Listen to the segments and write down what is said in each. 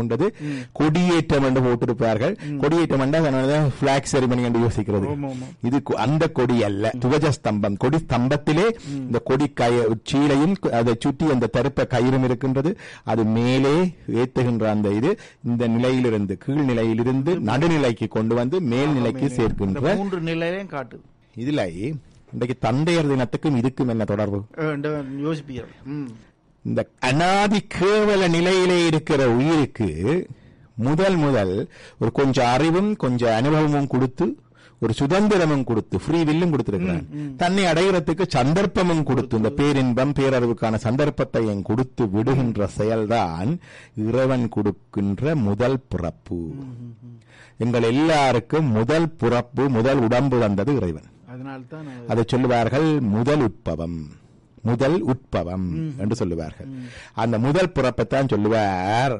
கொண்டது கொடியேற்றம் என்று போட்டிருப்பார்கள் கொடியேற்றம் என்றால் பிளாக் செரிமனி என்று யோசிக்கிறது ஆமா, ஆமா. இது கொ- அந்த கொடி அல்ல துவஜ ஸ்தம்பம் கொடி ஸ்தம்பத்திலே இந்த கொடி கய சீலையும் அதை சுற்றி அந்த தருப்ப கயிறும் இருக்கின்றது அது மேலே ஏத்துகின்ற அந்த இது இந்த நிலையிலிருந்து கீழ் நிலையிலிருந்து நடுநிலைக்கு கொண்டு வந்து மேல் நிலைக்கு இந்த சேர்க்கின்ற மூன்று நிலையிலையும் காட்டுது இதுல இன்றைக்கு தந்தையர் தினத்துக்கும் இதுக்கும் என்ன தொடர்பு அஹ் இந்த யோசிப்பீர்கள் ம். இந்த அனாதி கேவல நிலையிலே இருக்கிற உயிருக்கு முதல் முதல் ஒரு கொஞ்சம் அறிவும் கொஞ்சம் அனுபவமும் கொடுத்து ஒரு சுதந்திரமும் கொடுத்து ஃப்ரீ வில்லும் கொடுத்திருக்கிறான் தன்னை அடைகிறதுக்கு சந்தர்ப்பமும் கொடுத்து இந்த பேரின்பம் பேரறிவுக்கான சந்தர்ப்பத்தையும் கொடுத்து விடுகின்ற செயல்தான் இறைவன் கொடுக்கின்ற முதல் பிறப்பு எங்கள் எல்லாருக்கும் முதல் பிறப்பு முதல் உடம்பு வந்தது இறைவன் அதனால்தான் அது- அதை சொல்லுவார்கள் முதல் உட்பவம் முதல் உட்பவம் என்று சொல்லுவார்கள் அந்த முதல் பிறப்பைத்தான் சொல்லுவார்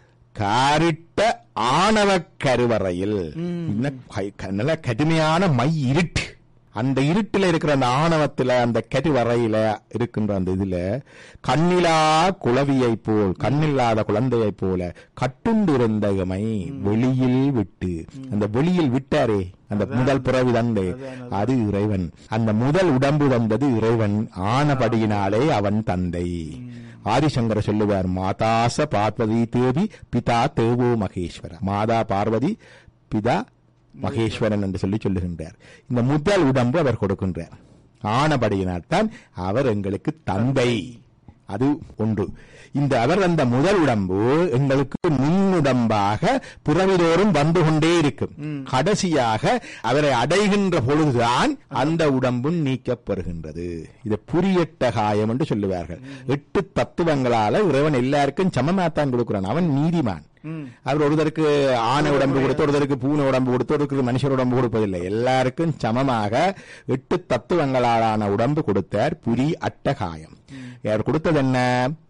காரிட்ட ஆணவ கருவறையில் இன்ன கை- க- நல்ல கடுமையான மை இருட்டு அந்த இருட்டுல இருக்கிற அந்த ஆணவத்துல அந்த கருவறையில இருக்கின்ற அந்த இதுல கண்ணிலா குளவியை போல் கண்ணில்லாத குழந்தையை போல கட்டுண்டு இருந்த இமை வெளியில் விட்டு அந்த வெளியில் விட்டாரே அந்த முதல் பிறவி தந்தை அது இறைவன் அந்த முதல் உடம்பு வந்தது இறைவன் ஆனபடியினாலே அவன் தந்தை ஆதிசங்கர சொல்லுவார் மாதாச பார்வதி தேவி பிதா தேவோ மகேஸ்வர மாதா பார்வதி பிதா மகேஸ்வரன் என்று சொல்லி சொல்லுகின்றார் இந்த முதல் உடம்பு அவர் கொடுக்கின்றார் ஆனபடியினால் தான் அவர் எங்களுக்கு தந்தை அது ஒன்று இந்த அவர் அந்த முதல் உடம்பு எங்களுக்கு முன்னுடம்பாக பிறவிதோறும் வந்து கொண்டே இருக்கும் கடைசியாக அவரை அடைகின்ற பொழுதுதான் அந்த உடம்பும் நீக்கப்பெறுகின்றது இது புரியட்ட காயம் என்று சொல்லுவார்கள் எட்டு தத்துவங்களால இறைவன் எல்லாருக்கும் சமமாத்தான் கொடுக்கிறான் அவன் நீதிமான் அவர் ஒருத்தருக்கு ஆனை உடம்பு கொடுத்து ஒருத்தருக்கு பூனை உடம்பு கொடுத்து ஒருத்தருக்கு மனுஷர் உடம்பு கொடுப்பதில்லை எல்லாருக்கும் சமமாக எட்டு தத்துவங்களாலான உடம்பு கொடுத்தார் புரி அட்டகாயம் அவர் கொடுத்தது என்ன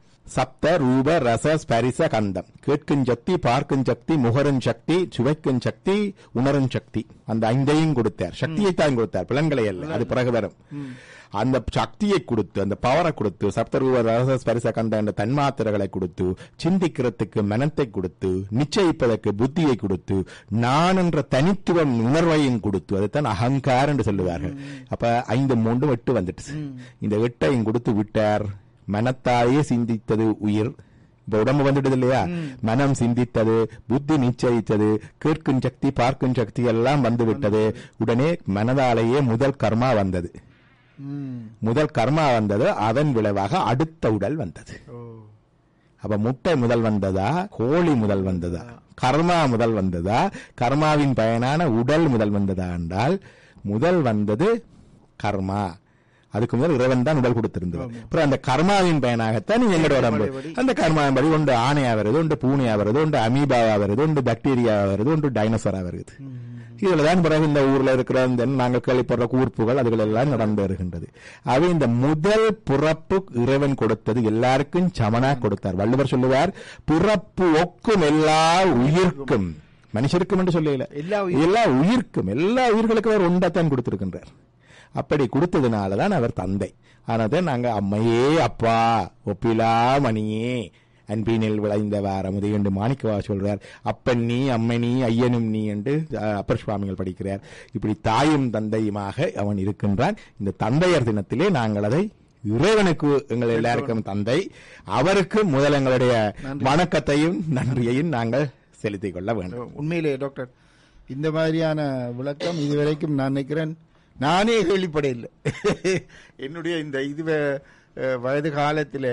சப்த ரூப ரச ஸ்பரிச கந்தம் கேட்கும் சக்தி பார்க்கும் சக்தி முகரும் சக்தி சுவைக்கும் சக்தி உணரும் சக்தி அந்த ஐந்தையும் கொடுத்தார் சக்தியை தான் கொடுத்தார் பிளன்களை அல்ல அது பிறகு வரும் அந்த சக்தியை கொடுத்து அந்த பவரை கொடுத்து சப்தரூப ரச ஸ்பரிச கந்த என்ற தன்மாத்திரைகளை கொடுத்து சிந்திக்கிறதுக்கு மனத்தை கொடுத்து நிச்சயிப்பதற்கு புத்தியை கொடுத்து நான் என்ற தனித்துவம் உணர்வையும் கொடுத்து அதுதான் அகங்கார் என்று சொல்லுவார்கள் அப்ப ஐந்து மூன்று எட்டு வந்துட்டு இந்த எட்டையும் கொடுத்து விட்டார் மனத்தாலே சிந்தித்தது உயிர் இப்ப உடம்பு வந்துடுது இல்லையா மனம் சிந்தித்தது புத்தி நிச்சயித்தது கேட்கும் சக்தி பார்க்கும் சக்தி எல்லாம் வந்து விட்டது உடனே மனதாலேயே முதல் கர்மா வந்தது ம். முதல் கர்மா வந்தது அதன் விளைவாக அடுத்த உடல் வந்தது ஓ. அப்ப முட்டை முதல் வந்ததா கோழி முதல் வந்ததா கர்மா முதல் வந்ததா கர்மாவின் பயனான உடல் முதல் வந்ததா என்றால் முதல் வந்தது கர்மா அதுக்கு முதல் இறைவன் தான் உடல் கொடுத்திருந்தது அப்புறம் அந்த கர்மாவின் பயனாகத்தான் எங்களோட உடம்பு அந்த கர்மாவின் படி ஒன்று ஆணையா வருது ஒன்று பூனையா வருது ஒன்று அமீபாவா வருது ஒன்று பாக்டீரியாவா வருது ஒன்று டைனோசரா வருது இதுல தான் பிறகு இந்த ஊர்ல இருக்கிற இந்த நாங்கள் கேள்விப்படுற கூர்ப்புகள் அதுகள் எல்லாம் நடந்து வருகின்றது அவை இந்த முதல் பிறப்பு இறைவன் கொடுத்தது எல்லாருக்கும் சமனா கொடுத்தார் வள்ளுவர் சொல்லுவார் பிறப்பு ஒக்கும் எல்லா உயிர்க்கும் மனுஷருக்கும் என்று சொல்லல எல்லா எல்லா உயிர்க்கும் எல்லா உயிர்களுக்கும் அவர் ஒன்றாத்தான் கொடுத்திருக்கின்றார் அப்படி கொடுத்ததுனாலதான் அவர் தந்தை ஆனதை நாங்க அம்மையே அப்பா ஒப்பிலா மணியே அன்பினில் விளைந்த வாரமுதை என்று மாணிக்கவா சொல்றார் அப்பன் நீ அம்மை நீ ஐயனும் நீ என்று அஹ், அப்பர் சுவாமிகள் படிக்கிறார் இப்படி தாயும் தந்தையுமாக அவன் இருக்கின்றான் இந்த தந்தையர் தினத்திலே நாங்கள் அதை இறைவனுக்கு எங்கள் எல்லாருக்கும் தந்தை அவருக்கு முதல் எங்களுடைய வணக்கத்தையும் நன்றியையும் நாங்கள் செலுத்திக் கொள்ள வேண்டும் உண்மையிலே டாக்டர் இந்த மாதிரியான விளக்கம் இதுவரைக்கும் நான் நினைக்கிறேன் நானே கேள்விப்படையில்லை என்னுடைய இந்த இது வயது காலத்தில்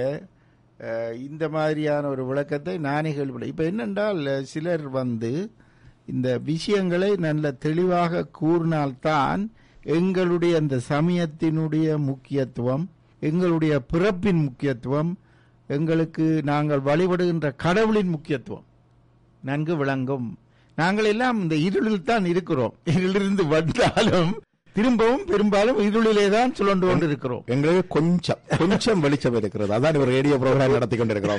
இந்த மாதிரியான ஒரு விளக்கத்தை நானே கேள்விப்பட இப்போ என்னென்றால் சிலர் வந்து இந்த விஷயங்களை நல்ல தெளிவாக கூறினால்தான் எங்களுடைய அந்த சமயத்தினுடைய முக்கியத்துவம் எங்களுடைய பிறப்பின் முக்கியத்துவம் எங்களுக்கு நாங்கள் வழிபடுகின்ற கடவுளின் முக்கியத்துவம் நன்கு விளங்கும் நாங்கள் எல்லாம் இந்த இருளில் தான் இருக்கிறோம் இருளிலிருந்து வந்தாலும் திரும்பவும் பெரும்பாலும் இருளிலே தான் சுழண்டு கொண்டு இருக்கிறோம் எங்களுக்கு கொஞ்சம் கொஞ்சம் வெளிச்சம் இருக்கிறது அதான் ஒரு ரேடியோ ப்ரோக்ராம் நடத்தி கொண்டிருக்கிறோம்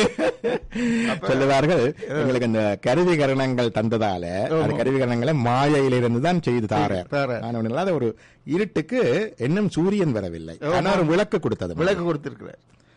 சொல்லுவார்கள் எங்களுக்கு இந்த கருவி கரணங்கள் தந்ததால அந்த கருவி கரணங்களை மாயையிலிருந்து தான் செய்து தாரார் தாரார். ஆனால் இல்லாத ஒரு இருட்டுக்கு இன்னும் சூரியன் வரவில்லை ஆனா ஒரு விளக்கு கொடுத்தது விளக்கு கொடுத்திருக்கிறார்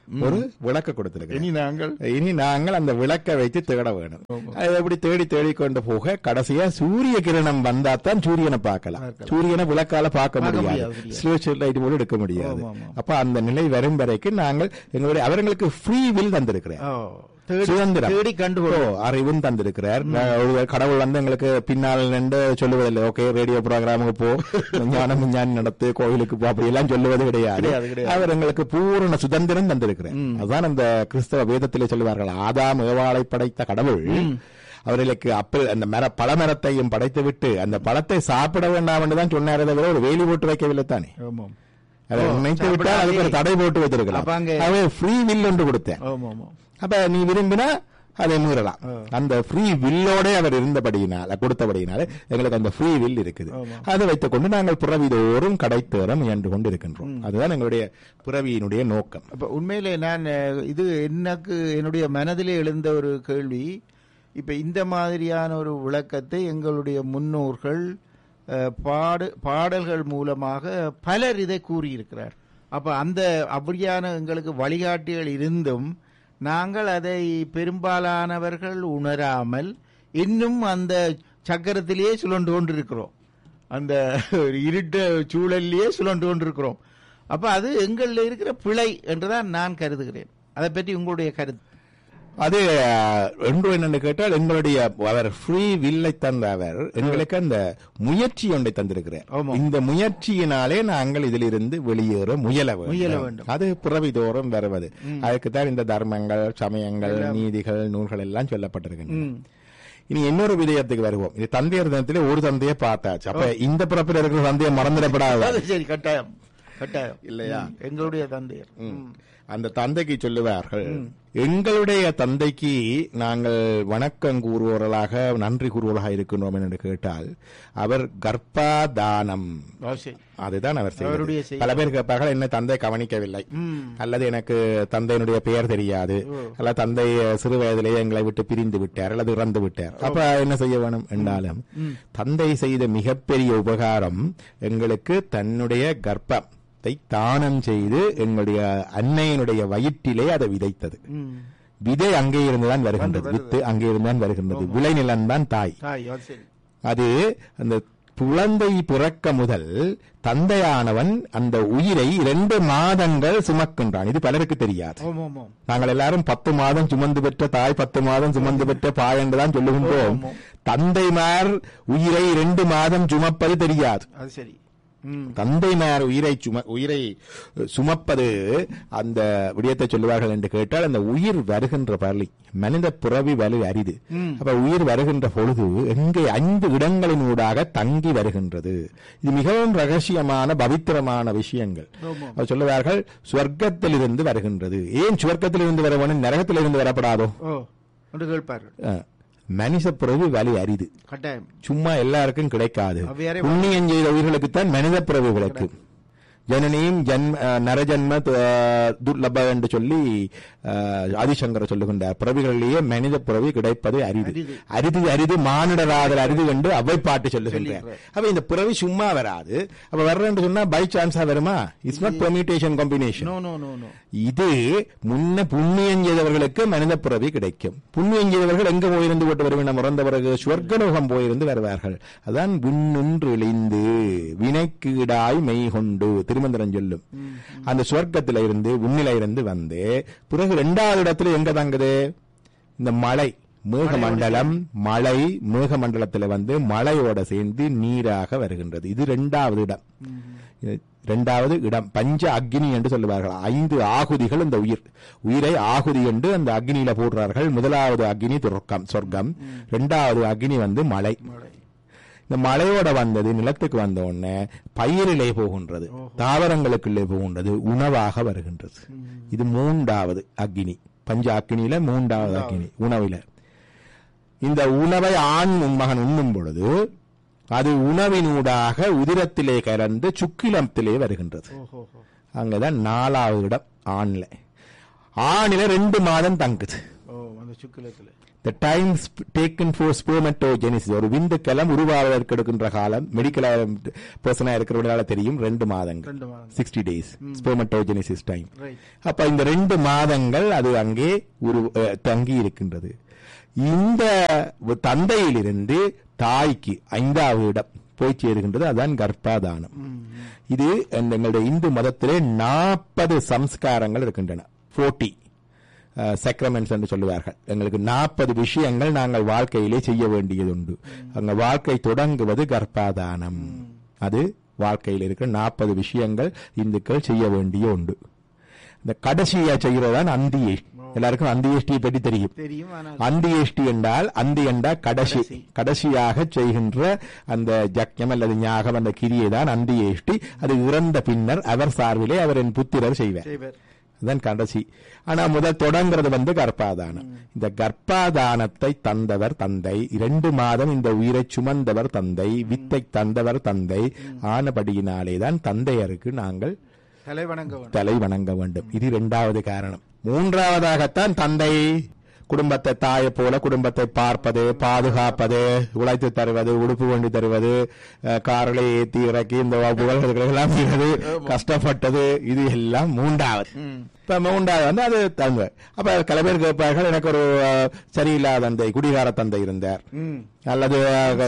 ஒரு விளக்க கொடுத்திருக்கிறேன் இனி நாங்கள் இனி நாங்கள் அந்த விளக்கை வைத்து தேட வேணும் அது எப்படி தேடி தேடி கொண்டு போக கடைசியா சூரிய கிரணம் வந்தா தான் சூரியனை பார்க்கலாம் சூரியனை விளக்கால பார்க்க முடியாது முடியாது, ஸ்லோச்சர் லைட் போல எடுக்க முடியாது ஆமா, ஆமா. அப்ப அந்த நிலை வரும் வரைக்கும் நாங்கள் எங்களுடைய அவர்களுக்கு ஃப்ரீ வில் தந்திருக்கிறேன் ஓ, தேடி சுதந்திரம். தேடி கண்டுகொள் ஓ, அறிவும் தந்திருக்கிறார் நான் ஒரு கடவுள் வந்து எங்களுக்கு பின்னால் நின்று சொல்லுவதில்லை ஓகே ரேடியோ ப்ரோக்ராமுக்கு போ ஞானம் விஞ்ஞானி நடத்து கோயிலுக்கு போ அப்படி எல்லாம் சொல்லுவது கிடையாது கிடையாது, கிடையாது. அவர் எங்களுக்கு பூரண சுதந்திரம் தந்திருக்கிறார் அதுதான் அந்த கிறிஸ்தவ வேதத்திலே சொல்லுவார்கள் ஆதாம் ஏவாளை படைத்த கடவுள் அவர்களுக்கு அப்பல் அந்த மர பழமரத்தையும் படைத்து விட்டு அந்த பழத்தை சாப்பிட வேண்டாம் என்று தான் சொன்னாரே தவிர ஒரு வேலி போட்டு வைக்கவில்லை தானே ஆமாம் அதை ஓ, நினைத்து விட்டால் அதுக்கு ஒரு தடை போட்டு அப்ப வைத்திருக்கலாம் அங்க- அவை ஃப்ரீ வில் என்று கொடுத்தேன் ஆமாம் ஆமாம் அப்ப நீ விரும்பினா அதை மீறலாம் அந்த ஃப்ரீ வில்லோட அவர் இருந்தபடியினால கொடுத்தபடியினால எங்களுக்கு அந்த ஃப்ரீ வில் இருக்குது ஆமா. அதை வைத்துக் கொண்டு நாங்கள் பிறவிதோறும் கடைத்தேற முயன்று கொண்டு இருக்கின்றோம் அதுதான் எங்களுடைய பிறவியினுடைய நோக்கம் அப்ப உண்மையிலே நான் அஹ், இது எனக்கு என்னுடைய மனதிலே எழுந்த ஒரு கேள்வி இப்ப இந்த மாதிரியான ஒரு விளக்கத்தை எங்களுடைய முன்னோர்கள் அஹ், பாடு பாடல்கள் மூலமாக பலர் இதை கூறியிருக்கிறார் அப்ப அந்த அப்படியான எங்களுக்கு வழிகாட்டிகள் இருந்தும் நாங்கள் அதை பெரும்பாலானவர்கள் உணராமல் இன்னும் அந்த சக்கரத்திலேயே சுழண்டு கொண்டிருக்கிறோம் அந்த ஒரு இருட்ட சூழல்லையே சுழண்டு கொண்டிருக்கிறோம் அப்ப அது எங்களில் இருக்கிற பிழை என்றுதான் நான் கருதுகிறேன் அதை பற்றி உங்களுடைய கருத்து அது அஹ், ஒன்று என்னன்னு கேட்டால் எங்களுடைய அவர் ஃப்ரீ வில்லை தந்த அவர் எங்களுக்கு அந்த முயற்சி ஒன்றை தந்திருக்கிறார் ஆமா. இந்த முயற்சியினாலே நாங்கள் இதிலிருந்து வெளியேற முயல முயல வேண்டும் வேண்டும். அது பிறவிதோறும் வருவது அதுக்குத்தான் இந்த தர்மங்கள் சமயங்கள் நீதிகள் நூல்கள் எல்லாம் சொல்லப்பட்டிருக்கின்றன ம். இனி இன்னொரு விடயத்துக்கு வருவோம் இது தந்தையர் தினத்திலே ஒரு தந்தையை பார்த்தாச்சு அப்ப இந்த பிறப்பில் இருக்கிற தந்தையை மறந்துடப்படாது அது சரி கட்டாயம் கட்டாயம் இல்லையா? ம். எங்களுடைய தந்தையர் ம். அந்த தந்தைக்கு சொல்லுவார்கள் எங்களுடைய தந்தைக்கு நாங்கள் வணக்கம் கூறுவோர்களாக நன்றி கூறுவோர்களாக இருக்கின்றோம் என்று கேட்டால் அவர் கர்ப்பா தானம் ஆ, சரி அதுதான் அவர் அவருடைய செய்வது செயல். பல பேர் கேட்பார்கள் என்ன தந்தை கவனிக்கவில்லை ம். அல்லது எனக்கு தந்தையினுடைய பெயர் தெரியாது அல்ல தந்தை சிறு வயதிலேயே எங்களை விட்டு பிரிந்து விட்டார் அல்லது இறந்து விட்டார் அப்ப என்ன செய்ய வேணும் என்றாலும் தந்தை செய்த மிகப்பெரிய உபகாரம் எங்களுக்கு தன்னுடைய கர்ப்பத்தை தானம் செய்து எங்களுடைய அன்னையினுடைய வயிற்றிலே அதை விதைத்தது ம். விதை அங்கே இருந்துதான் வருகின்றது வித்து அங்கே இருந்துதான் வருகின்றது விளைநிலம்தான் தாய் தாய் அது சரி அது அந்த குழந்தை பிறக்க முதல் தந்தையானவன் அந்த உயிரை இரண்டு மாதங்கள் சுமக்கின்றான் இது பலருக்கு தெரியாது ஓம் ஓம் ஓம் நாங்கள் எல்லாரும் பத்து மாதம் சுமந்து பெற்ற தாய் பத்து மாதம் சுமந்து பெற்ற பாய் என்றுதான் சொல்லுகின்றோம் ஆமாம். தந்தைமார் உயிரை இரண்டு மாதம் சுமப்பது தெரியாது அது சரி ம். தந்தைமார் உயிரை சும உயிரை சுமப்பது அந்த விடயத்தை சொல்லுவார்கள் என்று கேட்டால் அந்த உயிர் வருகின்ற பள்ளி மனித புறவி வலு அரிது அப்ப உயிர் வருகின்ற பொழுது எங்கே ஐந்து இடங்களினூடாக தங்கி வருகின்றது இது மிகவும் ரகசியமான பவித்திரமான விஷயங்கள் ஆமாம். அவர் சொல்லுவார்கள் சுவர்க்கத்திலிருந்து வருகின்றது ஏன் சுவர்க்கத்திலிருந்து வர வேணும் நரகத்திலிருந்து வரப்படாதோ ஓ என்று கேட்பார்கள் அஹ், மனித புறவி வலி அரிது கட்டாயம் சும்மா எல்லாருக்கும் கிடைக்காது அவ்வியாரே புண்ணியம் செய்த உயிர்களுக்குத்தான் மனித பிறவிகளுக்கு ஜனனியும் ஜன்ம அஹ், நரஜன்ம து- அஹ், துர்லப என்று சொல்லி அஹ், ஆதிசங்கர் சொல்லுகின்றார் பிறவிகளிலேயே மனித பிறவி கிடைப்பது அரிது அரிது. அரிது அரிது மானிடராதல் அரிது என்று அவை பாட்டு சொல்லுகின்றார் அப்ப இந்த பிறவி சும்மா வராது அப்ப வர்றேன்னு சொன்னா பை சான்ஸா வருமா it's not permutation combination no no no no இது முன்ன புண்ணியம் செய்தவர்களுக்கு மனித பிறவி கிடைக்கும் புண்ணியம் செய்தவர்கள் எங்க போயிருந்து விட்டு வருவினம் இறந்த பிறகு சொர்க்கலோகம் போயிருந்து வருவார்கள் அதான் விண்ணுன்று இழிந்து வினைக்கீடாய் மெய் கொண்டு திருமந்திரம் சொல்லும் அந்த சொர்க்கத்தில இருந்து விண்ணில இருந்து வந்து பிறகு இரண்டாவது இடத்துல எங்க தங்குது இந்த மலை மேகமண்டலம் மலை மேகமண்டலத்துல வந்து மலையோட சேர்ந்து நீராக வருகின்றது இது இரண்டாவது இடம் இரண்டாவது இடம் பஞ்ச அக்னி என்று சொல்லுவார்கள் ஐந்து ஆகுதிகள் இந்த உயிர் உயிரை ஆகுதி என்று அந்த அக்னியில போடுறார்கள் முதலாவது அக்னி துர்க்கம் சொர்க்கம் இரண்டாவது அக்னி வந்து மலை இந்த மலையோட வந்தது நிலத்துக்கு வந்த உடனே பயிரிலே போகின்றது தாவரங்களுக்குள்ளே போகின்றது உணவாக வருகின்றது இது மூன்றாவது அக்னி பஞ்ச அக்னியில மூன்றாவது அக்னி உணவில இந்த உணவை ஆண் மகன் உண்ணும் பொழுது அது உணவினூடாக உதிரத்திலே கலந்து சுக்கிலத்திலே வருகின்றது ஓஹோ ஹோ. அங்கதான் நாலாவது இடம் ஆண்ல ஆணில ரெண்டு மாதம் தங்குது ஓ அந்த சுக்கிலத்தில் the time sp- taken for spermatogenesis ஒரு விந்துக்கலம் உருவாவதற்கு எடுக்கின்ற காலம் மெடிக்கல் பர்சனா இருக்கிறவங்களால தெரியும் ரெண்டு மாதங்கள் ரெண்டு மாதம் sixty days spermatogenesis time right அப்ப இந்த ரெண்டு மாதங்கள் அது அங்கே உரு அஹ், தங்கி இருக்கின்றது இந்த தந்தையிலிருந்து தாய்க்கு ஐந்தாவது இடம் போய் சேருகின்றது அதான் கர்ப்பாதானம் இது இந்த எங்களுடைய இந்து மதத்திலே நாற்பது சம்ஸ்காரங்கள் இருக்கின்றன போர்ட்டி சக்ரமெண்ட்ஸ் என்று சொல்லுவார்கள் எங்களுக்கு நாற்பது விஷயங்கள் நாங்கள் வாழ்க்கையிலே செய்ய வேண்டியது உண்டு அங்க வாழ்க்கை தொடங்குவது கர்ப்பாதானம் அது வாழ்க்கையில் இருக்கிற நாற்பது விஷயங்கள் இந்துக்கள் செய்ய வேண்டிய உண்டு இந்த கடைசியா செய்கிறதான் அந்தியே எல்லாருக்கும் அந்தியேஷ்டியை பற்றி தெரியும் தெரியும் ஆனால் அந்தியேஷ்டி என்றால் அந்தி என்றால் கடைசி கடைசியாக செய்கின்ற அந்த ஜக்யம் அல்லது ஞாகம் அந்த கிரியை தான் அந்தியேஷ்டி அது இறந்த பின்னர் அவர் சார்பிலே அவரின் புத்திரர் செய்வார் செய்வர் அதுதான் கடைசி ஆனா முதல் தொடங்குறது வந்து கர்ப்பாதானம் இந்த கர்ப்பாதானத்தை தந்தவர் தந்தை இரண்டு மாதம் இந்த உயிரை சுமந்தவர் தந்தை வித்தை தந்தவர் தந்தை ஆனபடியினாலே தான் தந்தையருக்கு நாங்கள் தலை வணங்க வேண்டும் தலை வணங்க வேண்டும் இது இரண்டாவது காரணம் மூன்றாவதாகத்தான் தந்தை குடும்பத்தை தாயை போல குடும்பத்தை பார்ப்பது பாதுகாப்பது உழைத்து தருவது உடுப்பு வேண்டி தருவது அஹ், காரில் ஏத்தி இறக்கி இந்த புகழ்கள் எல்லாம் செய்வது கஷ்டப்பட்டது இது எல்லாம் மூன்றாவது ம். இப்ப மூன்றாவது வந்து அது தந்தை அப்ப சில பேர் கேட்பார்கள் எனக்கு ஒரு அஹ், சரியில்லாத தந்தை குடிகார தந்தை இருந்தார் ம் அல்லது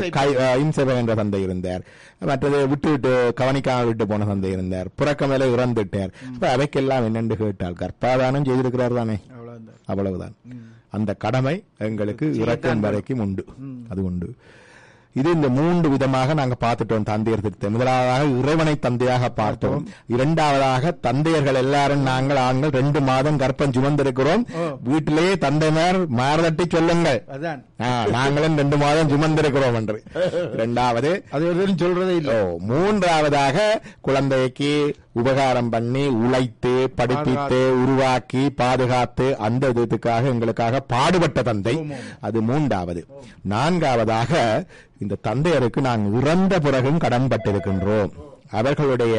இம்சை என்ற தந்தை இருந்தார் மற்றது விட்டு விட்டு கவனிக்காமல் விட்டு போன தந்தை இருந்தார் புறக்கமேல இறந்துட்டார் அப்ப அவைக்கெல்லாம் என்னென்று கேட்டால் கர்ப்பாதானம் செய்திருக்கிறார் தானே அவ்வளவுதான் அவ்வளவுதான் அந்த கடமை எங்களுக்கு இறக்கும் வரைக்கும் உண்டு அது உண்டு இது இந்த மூன்று விதமாக நாங்க பார்த்துட்டோம் தந்தையர் திருத்தம் முதலாவதாக இறைவனை தந்தையாக பார்த்தோம் இரண்டாவதாக தந்தையர்கள் எல்லாரும் நாங்கள் ஆண்கள் ரெண்டு மாதம் கர்ப்பம் சுமந்திருக்கிறோம் வீட்டிலேயே தந்தைமார் மாரதட்டி சொல்லுங்கள் அதான் ஆ, நாங்களும் ரெண்டு மாதம் சுமந்திருக்கிறோம் என்று இரண்டாவது அது ஒரு சொல்றதே ஓ, இல்லை மூன்றாவதாக குழந்தைக்கு உபகாரம் பண்ணி உழைத்து படிப்பித்து உருவாக்கி பாதுகாத்து அந்த இதுக்காக எங்களுக்காக பாடுபட்ட தந்தை அது மூன்றாவது நான்காவதாக இந்த தந்தையருக்கு நான் இறந்த பிறகும் கடன்பட்டிருக்கின்றோம் அவர்களுடைய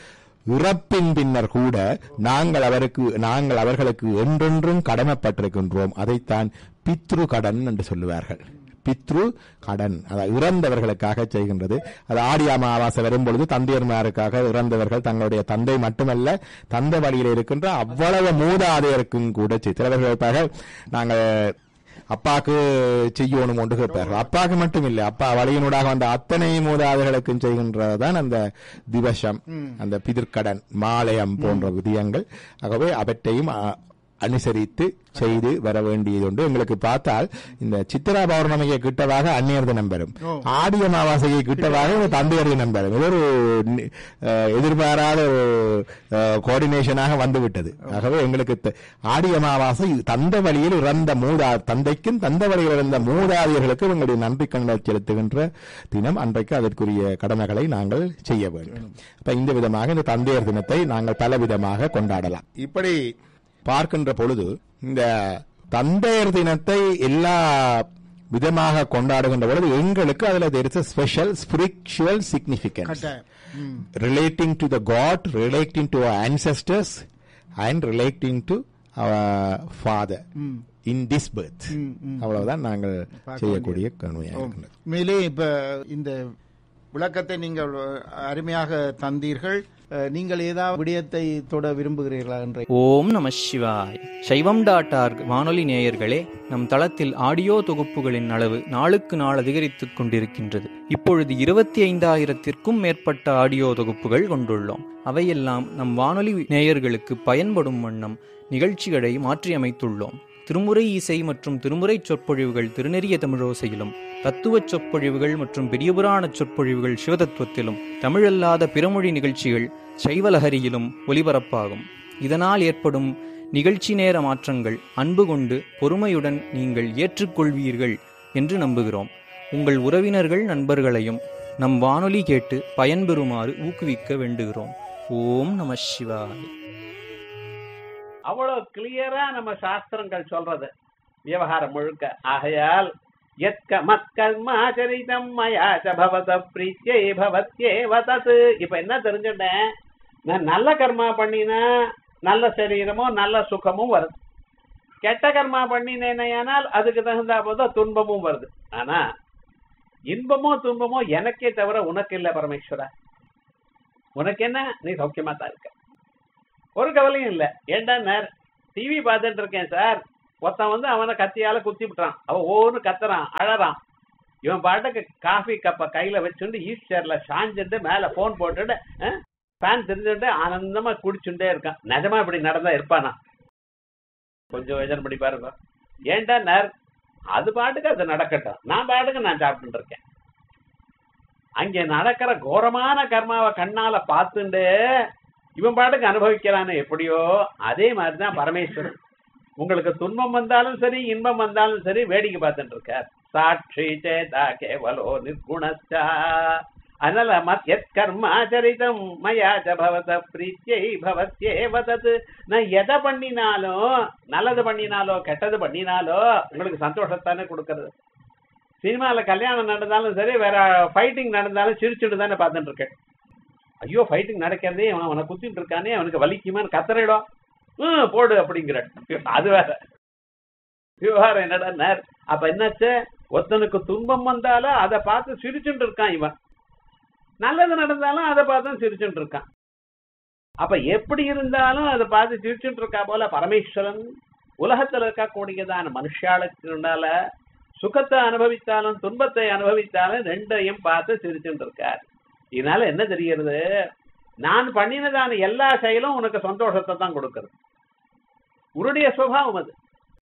இறப்பின் பின்னர் கூட நாங்கள் அவருக்கு நாங்கள் அவர்களுக்கு என்றென்றும் கடமைப்பட்டிருக்கின்றோம் அதைத்தான் பித்ரு கடன் என்று சொல்லுவார்கள் பித்ரு கடன் அதாவது இறந்தவர்களுக்காக செய்கின்றது அது ஆடி அமாவாசை வரும்பொழுது தந்தையர்மாருக்காக இறந்தவர்கள் தங்களுடைய தந்தை மட்டுமல்ல தந்தை வழியில் இருக்கின்ற அவ்வளவு மூதாதையருக்கும் கூட செய்- சிலவர்கள் கேட்பார்கள் நாங்கள் அப்பாக்கு செய்யணும் ஒன்று கேட்பார்கள் அப்பாக்கு மட்டும் இல்லை அப்பா வழியினூடாக வந்த அத்தனை மூதாதைகளுக்கும் செய்கின்றதுதான் அந்த திவசம் அந்த பிதிர்க்கடன் மாலயம் போன்ற விதியங்கள் ஆகவே அவற்றையும் அ, அனுசரித்து செய்து வர வேண்டியது உண்டு எங்களுக்கு பார்த்தால் இந்த சித்திரா பௌர்ணமியை கிட்டவாக அந்நியர் தினம் பெறும் ஆடி அமாவாசையை கிட்டவாக இந்த தந்தையர் தினம் பெறும் இது ஒரு நி- அஹ், எதிர்பாராத ஒரு கோஆர்டினேஷனாக வந்துவிட்டது ஆகவே எங்களுக்கு த- ஆடி அமாவாசை தந்த வழியில் இறந்த மூதா தந்தைக்கும் தந்த வழியில் இறந்த மூதாதையர்களுக்கும் எங்களுடைய நன்றி கண்கள் செலுத்துகின்ற தினம் அன்றைக்கு அதற்குரிய கடமைகளை நாங்கள் செய்ய வேண்டும் அப்ப இந்த விதமாக இந்த தந்தையர் தினத்தை நாங்கள் பல விதமாக கொண்டாடலாம் இப்படி பார்க்கின்ற பொழுது இந்த தந்தையர் தினத்தை எல்லா விதமாக கொண்டாடுகின்ற பொழுது எங்களுக்கு அதுல there is a special spiritual significance கட்டாயம் ம். relating to the God, relating to our ancestors, and relating to our father in this birth. அவ்வளவுதான் நாங்கள் செய்யக்கூடிய கண்மையாக இருக்கின்றது மேலே இப்ப இந்த விளக்கத்தை நீங்கள் அருமையாக தந்தீர்கள் அஹ், நீங்கள் ஏதாவது விடயத்தை தொட விரும்புகிறீர்களா என்ற ஓம் நம சிவாய் சைவம் டாட் ஆர்க் வானொலி நேயர்களே நம் தளத்தில் ஆடியோ தொகுப்புகளின் அளவு நாளுக்கு நாள் அதிகரித்துக் கொண்டிருக்கின்றது இப்பொழுது இருபத்தி ஐந்தாயிரத்திற்கும் மேற்பட்ட ஆடியோ தொகுப்புகள் கொண்டுள்ளோம் அவையெல்லாம் நம் வானொலி நேயர்களுக்கு பயன்படும் வண்ணம் நிகழ்ச்சிகளை மாற்றியமைத்துள்ளோம் திருமுறை இசை மற்றும் திருமுறை சொற்பொழிவுகள் திருநெறிய தமிழோசையிலும் தத்துவச் சொற்பொழிவுகள் மற்றும் பெரியபுராண சொற்பொழிவுகள் சிவதத்துவத்திலும் தமிழல்லாத பிறமொழி நிகழ்ச்சிகள் சைவலஹரியிலும் ஒலிபரப்பாகும் இதனால் ஏற்படும் நிகழ்ச்சி நேர மாற்றங்கள் அன்பு கொண்டு பொறுமையுடன் நீங்கள் ஏற்றுக்கொள்வீர்கள் என்று நம்புகிறோம் உங்கள் உறவினர்கள் நண்பர்களையும் நம் வானொலி கேட்டு பயன்பெறுமாறு ஊக்குவிக்க வேண்டுகிறோம் ஓம் நம சிவாய் அவ்வளவு கிளியரா நம்ம சாஸ்திரங்கள் சொல்றது விவகாரம் முழுக்க ஆகையால் எத்க மத்கர்மாச்சரிதம் மயாச்ச பவத பிரீத்தியை பவத்யேவ தத் இப்ப என்ன தெரிஞ்சுட்டேன் நான் நல்ல கர்மா பண்ணினா நல்ல சரீரமும் நல்ல சுகமும் வருது கெட்ட கர்மா பண்ணினேனையானால் அதுக்கு தகுந்தா போதும் துன்பமும் வருது ஆனா இன்பமோ துன்பமோ எனக்கே தவிர உனக்கு இல்ல பரமேஸ்வரா உனக்கு என்ன நீ சௌக்கியமா தான் இருக்க ஒரு கவலையும் இல்ல ஏண்டா நேர் டிவி பார்த்துட்டு இருக்கேன் சார் ஒருத்தன் வந்து அவனை கத்தியால குத்தி விட்டுறான் அவன் ஒவ்வொன்று கத்துறான் அழறான் இவன் பாட்டுக்கு காஃபி கப்பை கையில வச்சுட்டு ஈஸ்டர்ல சாஞ்சுட்டு மேல போன் போட்டுட்டு ஃபேன் தெரிஞ்சுட்டு ஆனந்தமா குடிச்சுட்டே இருக்கான் நிஜமா இப்படி நடந்தா இருப்பானா கொஞ்சம் யோஜனை பண்ணி பாருங்க ஏன்டா நேர் அது பாட்டுக்கு அது நடக்கட்டும் நான் பாட்டுக்கு நான் சாப்பிட்டு இருக்கேன் அங்கே நடக்கிற கோரமான கர்மாவை கண்ணால பார்த்துண்டு இவன் பாட்டுக்கு அனுபவிக்கிறானே எப்படியோ அதே மாதிரிதான் பரமேஸ்வரன் உங்களுக்கு துன்பம் வந்தாலும் சரி இன்பம் வந்தாலும் சரி வேடிக்கை பார்த்துட்டு இருக்கார் சாட்சி சேதா கேவலோ நிர்குணஸ்டா அதனால மத் எத் கர்மாச்சரிதம் மயா ச பவத பிரீத்தியை பவத்யே வதது நான் எதை பண்ணினாலும் நல்லது பண்ணினாலோ கெட்டது பண்ணினாலோ உங்களுக்கு சந்தோஷத்தானே கொடுக்கறது சினிமால கல்யாணம் நடந்தாலும் சரி வேற ஃபைட்டிங் நடந்தாலும் சிரிச்சுட்டு தானே பார்த்துட்டு இருக்கேன் ஐயோ ஃபைட்டிங் நடக்கிறதே அவன் அவனை குத்திட்டு இருக்கானே அவனுக்கு வலிக்குமான்னு கத்தறிடும் ம் போடு அப்படிங்கிற அது வேற விவகாரம் என்னடா நேர் அப்ப என்னாச்சு ஒருத்தனுக்கு துன்பம் வந்தாலும் அதை பார்த்து சிரிச்சுட்டு இருக்கான் இவன் நல்லது நடந்தாலும் அதை பார்த்து சிரிச்சுட்டு இருக்கான் அப்ப எப்படி இருந்தாலும் அதை பார்த்து சிரிச்சுட்டு இருக்கா போல பரமேஸ்வரன் உலகத்துல இருக்கக்கூடியதான மனுஷாளுக்குனால சுகத்தை அனுபவித்தாலும் துன்பத்தை அனுபவித்தாலும் ரெண்டையும் பார்த்து சிரிச்சுட்டு இருக்கார் இதனால என்ன தெரிகிறது நான் பண்ணினதான எல்லா செயலும் உனக்கு சந்தோஷத்தை தான் கொடுக்கறது உன்னுடைய சுபாவம் அது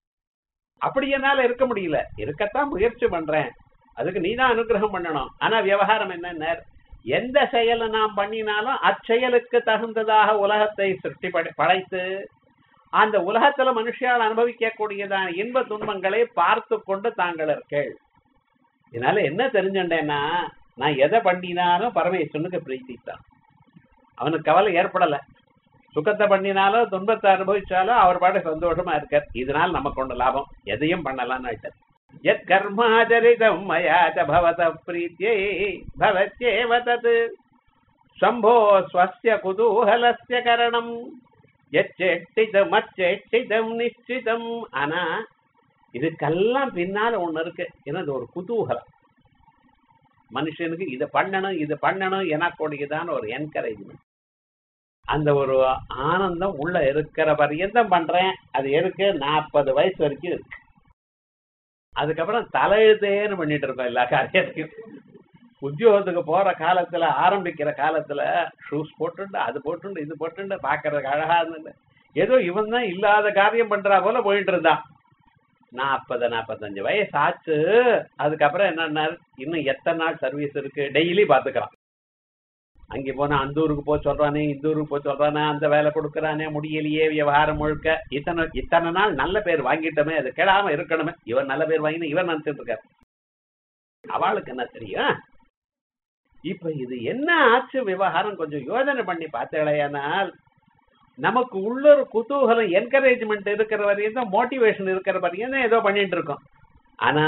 அப்படி என்னால இருக்க முடியல இருக்கத்தான் முயற்சி பண்றேன் அதுக்கு நீதான் அனுகிரகம் பண்ணணும் ஆனா விவகாரம் என்ன எந்த செயலை நாம் பண்ணினாலும் அச்செயலுக்கு தகுந்ததாக உலகத்தை சிருஷ்டி படை- படைத்து அந்த உலகத்துல மனுஷால் அனுபவிக்கக்கூடியதான இன்ப துன்பங்களை பார்த்து கொண்டு தாங்கள் இருக்கேள் இதனால என்ன தெரிஞ்சுட்டேன்னா நான் எதை பண்ணினாலும் பரமேஸ்வரனுக்கு பிரீத்தி தான் அவனுக்கு கவலை ஏற்படல சுகத்தை பண்ணினாலோ துன்பத்தை அனுபவிச்சாலோ அவர் பாட்டு சந்தோஷமா இருக்கார் இதனால் நமக்கு ஒண்ணு லாபம் எதையும் பண்ணலாம்னு ஆயிட்டார் எத் கர்மாச்சரிதம் மயா ச பவத பிரீத்தியை பவத்யேவ தத் சம்போ ஸ்வஸ்ய குதூகலஸ்ய கரணம் எச்செட்டிதம் அச்செட்டிதம் நிச்சிதம் ஆனா இதுக்கெல்லாம் பின்னால ஒண்ணு இருக்கு என்னது ஒரு குதூகலம் மனுஷனுக்கு இதை பண்ணணும் இது பண்ணணும் எனக்கூடியதான ஒரு என்கரேஜ்மெண்ட் அந்த ஒரு ஆனந்தம் உள்ள இருக்கிற பரியந்தம் பண்றேன் அது இருக்கு நாற்பது வயசு வரைக்கும் இருக்கு அதுக்கப்புறம் தலையெழுத்தேன்னு பண்ணிட்டு இருக்கோம் எல்லா காரியத்தையும் உத்தியோகத்துக்கு போற காலத்துல ஆரம்பிக்கிற காலத்துல ஷூஸ் போட்டுண்டு அது போட்டுண்டு இது போட்டுண்டு பாக்குறதுக்கு அழகா இருந்தது ஏதோ இவன் தான் இல்லாத காரியம் பண்றா போல போயிட்டு இருந்தான் நாற்பது நாற்பத்தஞ்சு வயசு ஆச்சு அதுக்கப்புறம் என்னன்னா இன்னும் எத்தனை நாள் சர்வீஸ் இருக்கு டெய்லி பாத்துக்கிறான் அங்கே போனா அந்த ஊருக்கு போக சொல்றானே இந்த ஊருக்கு போக சொல்றானே அந்த வேலை கொடுக்கறானே முடியலையே விவகாரம் முழுக்க இத்தனை இத்தனை நாள் நல்ல பேர் வாங்கிட்டோமே அது கெடாம இருக்கணுமே இவன் நல்ல பேர் வாங்கினா இவன் நினைச்சிட்டு இருக்காரு அவளுக்கு என்ன தெரியும் இப்ப இது என்ன ஆச்சு விவகாரம் கொஞ்சம் யோசனை பண்ணி பார்த்தேனால் நமக்கு உள்ள ஒரு குதூகலம் என்கரேஜ்மெண்ட் இருக்கிற வரையும் தான் மோட்டிவேஷன் இருக்கிற வரையும் தான் ஏதோ பண்ணிட்டு இருக்கோம் ஆனா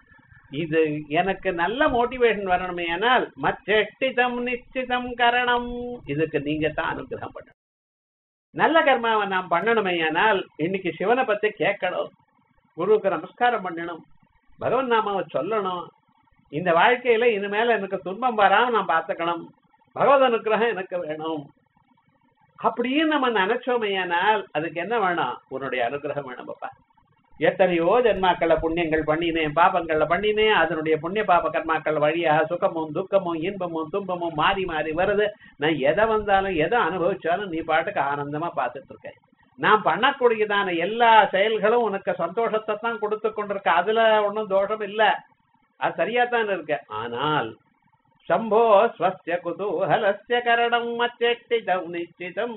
இது எனக்கு நல்ல மோட்டிவேஷன் வரணுமே ஆனால் மச்செட்டிதம் நிச்சிதம் கரணம் இதுக்கு நீங்க தான் அனுகிரகம் பண்ணணும் நல்ல கர்மாவை நாம் பண்ணணுமே ஆனால் இன்னைக்கு சிவனை பத்தி கேட்கணும் குருவுக்கு நமஸ்காரம் பண்ணணும் பகவன் நாமாவை சொல்லணும் இந்த வாழ்க்கையில இனிமேல எனக்கு துன்பம் வராம நான் பார்த்துக்கணும் பகவத் அனுகிரகம் எனக்கு வேணும் அப்படின்னு நம்ம நினைச்சோமையானால் அதுக்கு என்ன வேணும் உன்னுடைய அனுகிரகம் வேணும் பாப்பா எத்தனையோ ஜென்மாக்கள புண்ணியங்கள் பண்ணினேன் பாபங்கள்ல பண்ணினேன் அதனுடைய புண்ணிய பாப கர்மாக்கள் வழியாக சுகமும் துக்கமும் இன்பமும் துன்பமும் மாறி மாறி வருது நான் எதை வந்தாலும் எதை அனுபவிச்சாலும் நீ பாட்டுக்கு ஆனந்தமா பார்த்துட்டு இருக்க நான் பண்ணக்கூடியதான எல்லா செயல்களும் உனக்கு சந்தோஷத்தை தான் கொடுத்து கொண்டிருக்க அதுல ஒன்றும் தோஷம் இல்ல அது சரியா தான் இருக்கு ஆனால் சம்போ ஸ்வஸ்ய குதூகலஸ்ய கரணம் மச்செட்டிதம் நிச்சிதம்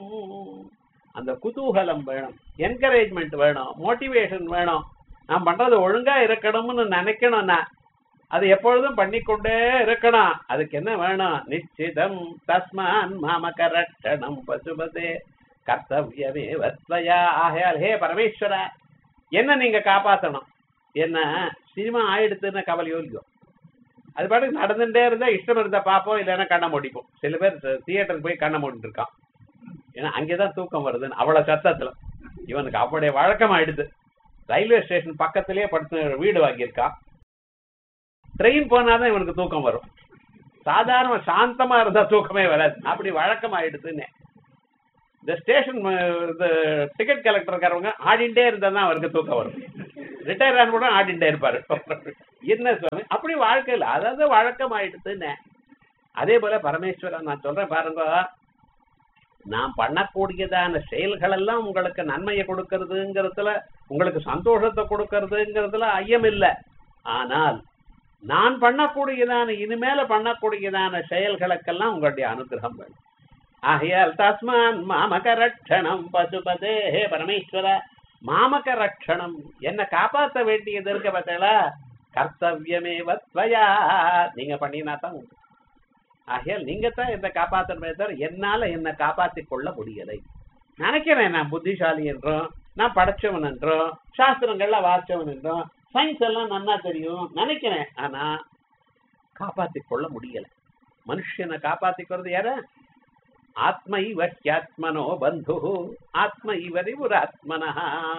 அந்த குதூகலம் வேணும் என்கரேஜ்மெண்ட் வேணும் மோட்டிவேஷன் வேணும் நான் பண்றது ஒழுங்கா இருக்கணும்னு நினைக்கணும் நான் அது எப்பொழுதும் பண்ணிக்கொண்டே இருக்கணும் அதுக்கு என்ன வேணும் நிச்சிதம் தஸ்மான் மாமகரட்சணம் பசுபதே கர்த்தவியமே வத்வயா ஆகையால் ஹே பரமேஸ்வரா என்ன நீங்க காப்பாத்தணும் என்ன சினிமா ஆயிடுத்துன்னு கவலையோ இல்லையோ அது பாட்டுக்கு நடந்துட்டே இருந்தா இஷ்டம் இருந்தா பார்ப்போம் இல்லைன்னா கண்ணை மூடிப்போம் சில பேர் தியேட்டருக்கு போய் கண்ணை மூடிட்டு இருக்கான் ஏன்னா அங்கேதான் தூக்கம் வருதுன்னு அவ்வளவு சத்தத்துல இவனுக்கு அவனுடைய வழக்கம் ஆயிடுது ரயில்வே ஸ்டேஷன் பக்கத்திலேயே படுத்து வீடு வாங்கியிருக்கான் ட்ரெயின் போனாதான் இவனுக்கு தூக்கம் வரும் சாதாரண சாந்தமா இருந்தா தூக்கமே வராது அப்படி வழக்கமாயிடுதுன்னு இந்த ஸ்டேஷன் இந்த டிக்கெட் கலெக்டர் இருக்காரவங்க ஆடிண்டே இருந்தா தான் அவருக்கு தூக்கம் வரும் ரிட்டையர் ஆன கூட ஆடிண்டே இருப்பாரு என்ன சுவாமி அப்படி வாழ்க்கையில் அதாவது வழக்கம் ஆயிடுதுன்னு அதே போல பரமேஸ்வரன் நான் சொல்றேன் பாருங்க நான் பண்ணக்கூடியதான செயல்கள் எல்லாம் உங்களுக்கு நன்மையை கொடுக்கறதுங்கிறதுல உங்களுக்கு சந்தோஷத்தை கொடுக்கறதுங்கிறதுல ஐயம் இல்லை ஆனால் நான் பண்ணக்கூடியதான இனிமேல பண்ணக்கூடியதான செயல்களுக்கெல்லாம் உங்களுடைய அனுகிரகம் வேணும் ஆகையால் தஸ்மான் மாமக ரட்சணம் பசுபதே ஹே பரமேஸ்வர மாமக ரட்சணம் என்ன காப்பாற்ற வேண்டியது இருக்க பார்த்தீங்களா கர்த்தவியமே வத்வயா நீங்க பண்ணினா தான் உண்டு ஆகையால் நீங்க தான் என்ன காப்பாற்றணுமே தவிர என்னால என்ன காப்பாற்றிக் கொள்ள முடியலை நினைக்கிறேன் நான் புத்திசாலி என்றும் நான் படிச்சவன் என்றும் சாஸ்திரங்கள்ல வாசிச்சவன் என்றும் சயின்ஸ் எல்லாம் நன்னா தெரியும் நினைக்கிறேன் ஆனா காப்பாத்திக் கொள்ள முடியல மனுஷனை காப்பாத்திக்கிறது யார ஆத்ம இவ ஹியாத்மனோ பந்து ஆத்ம இவரி ஒரு ஆத்மனா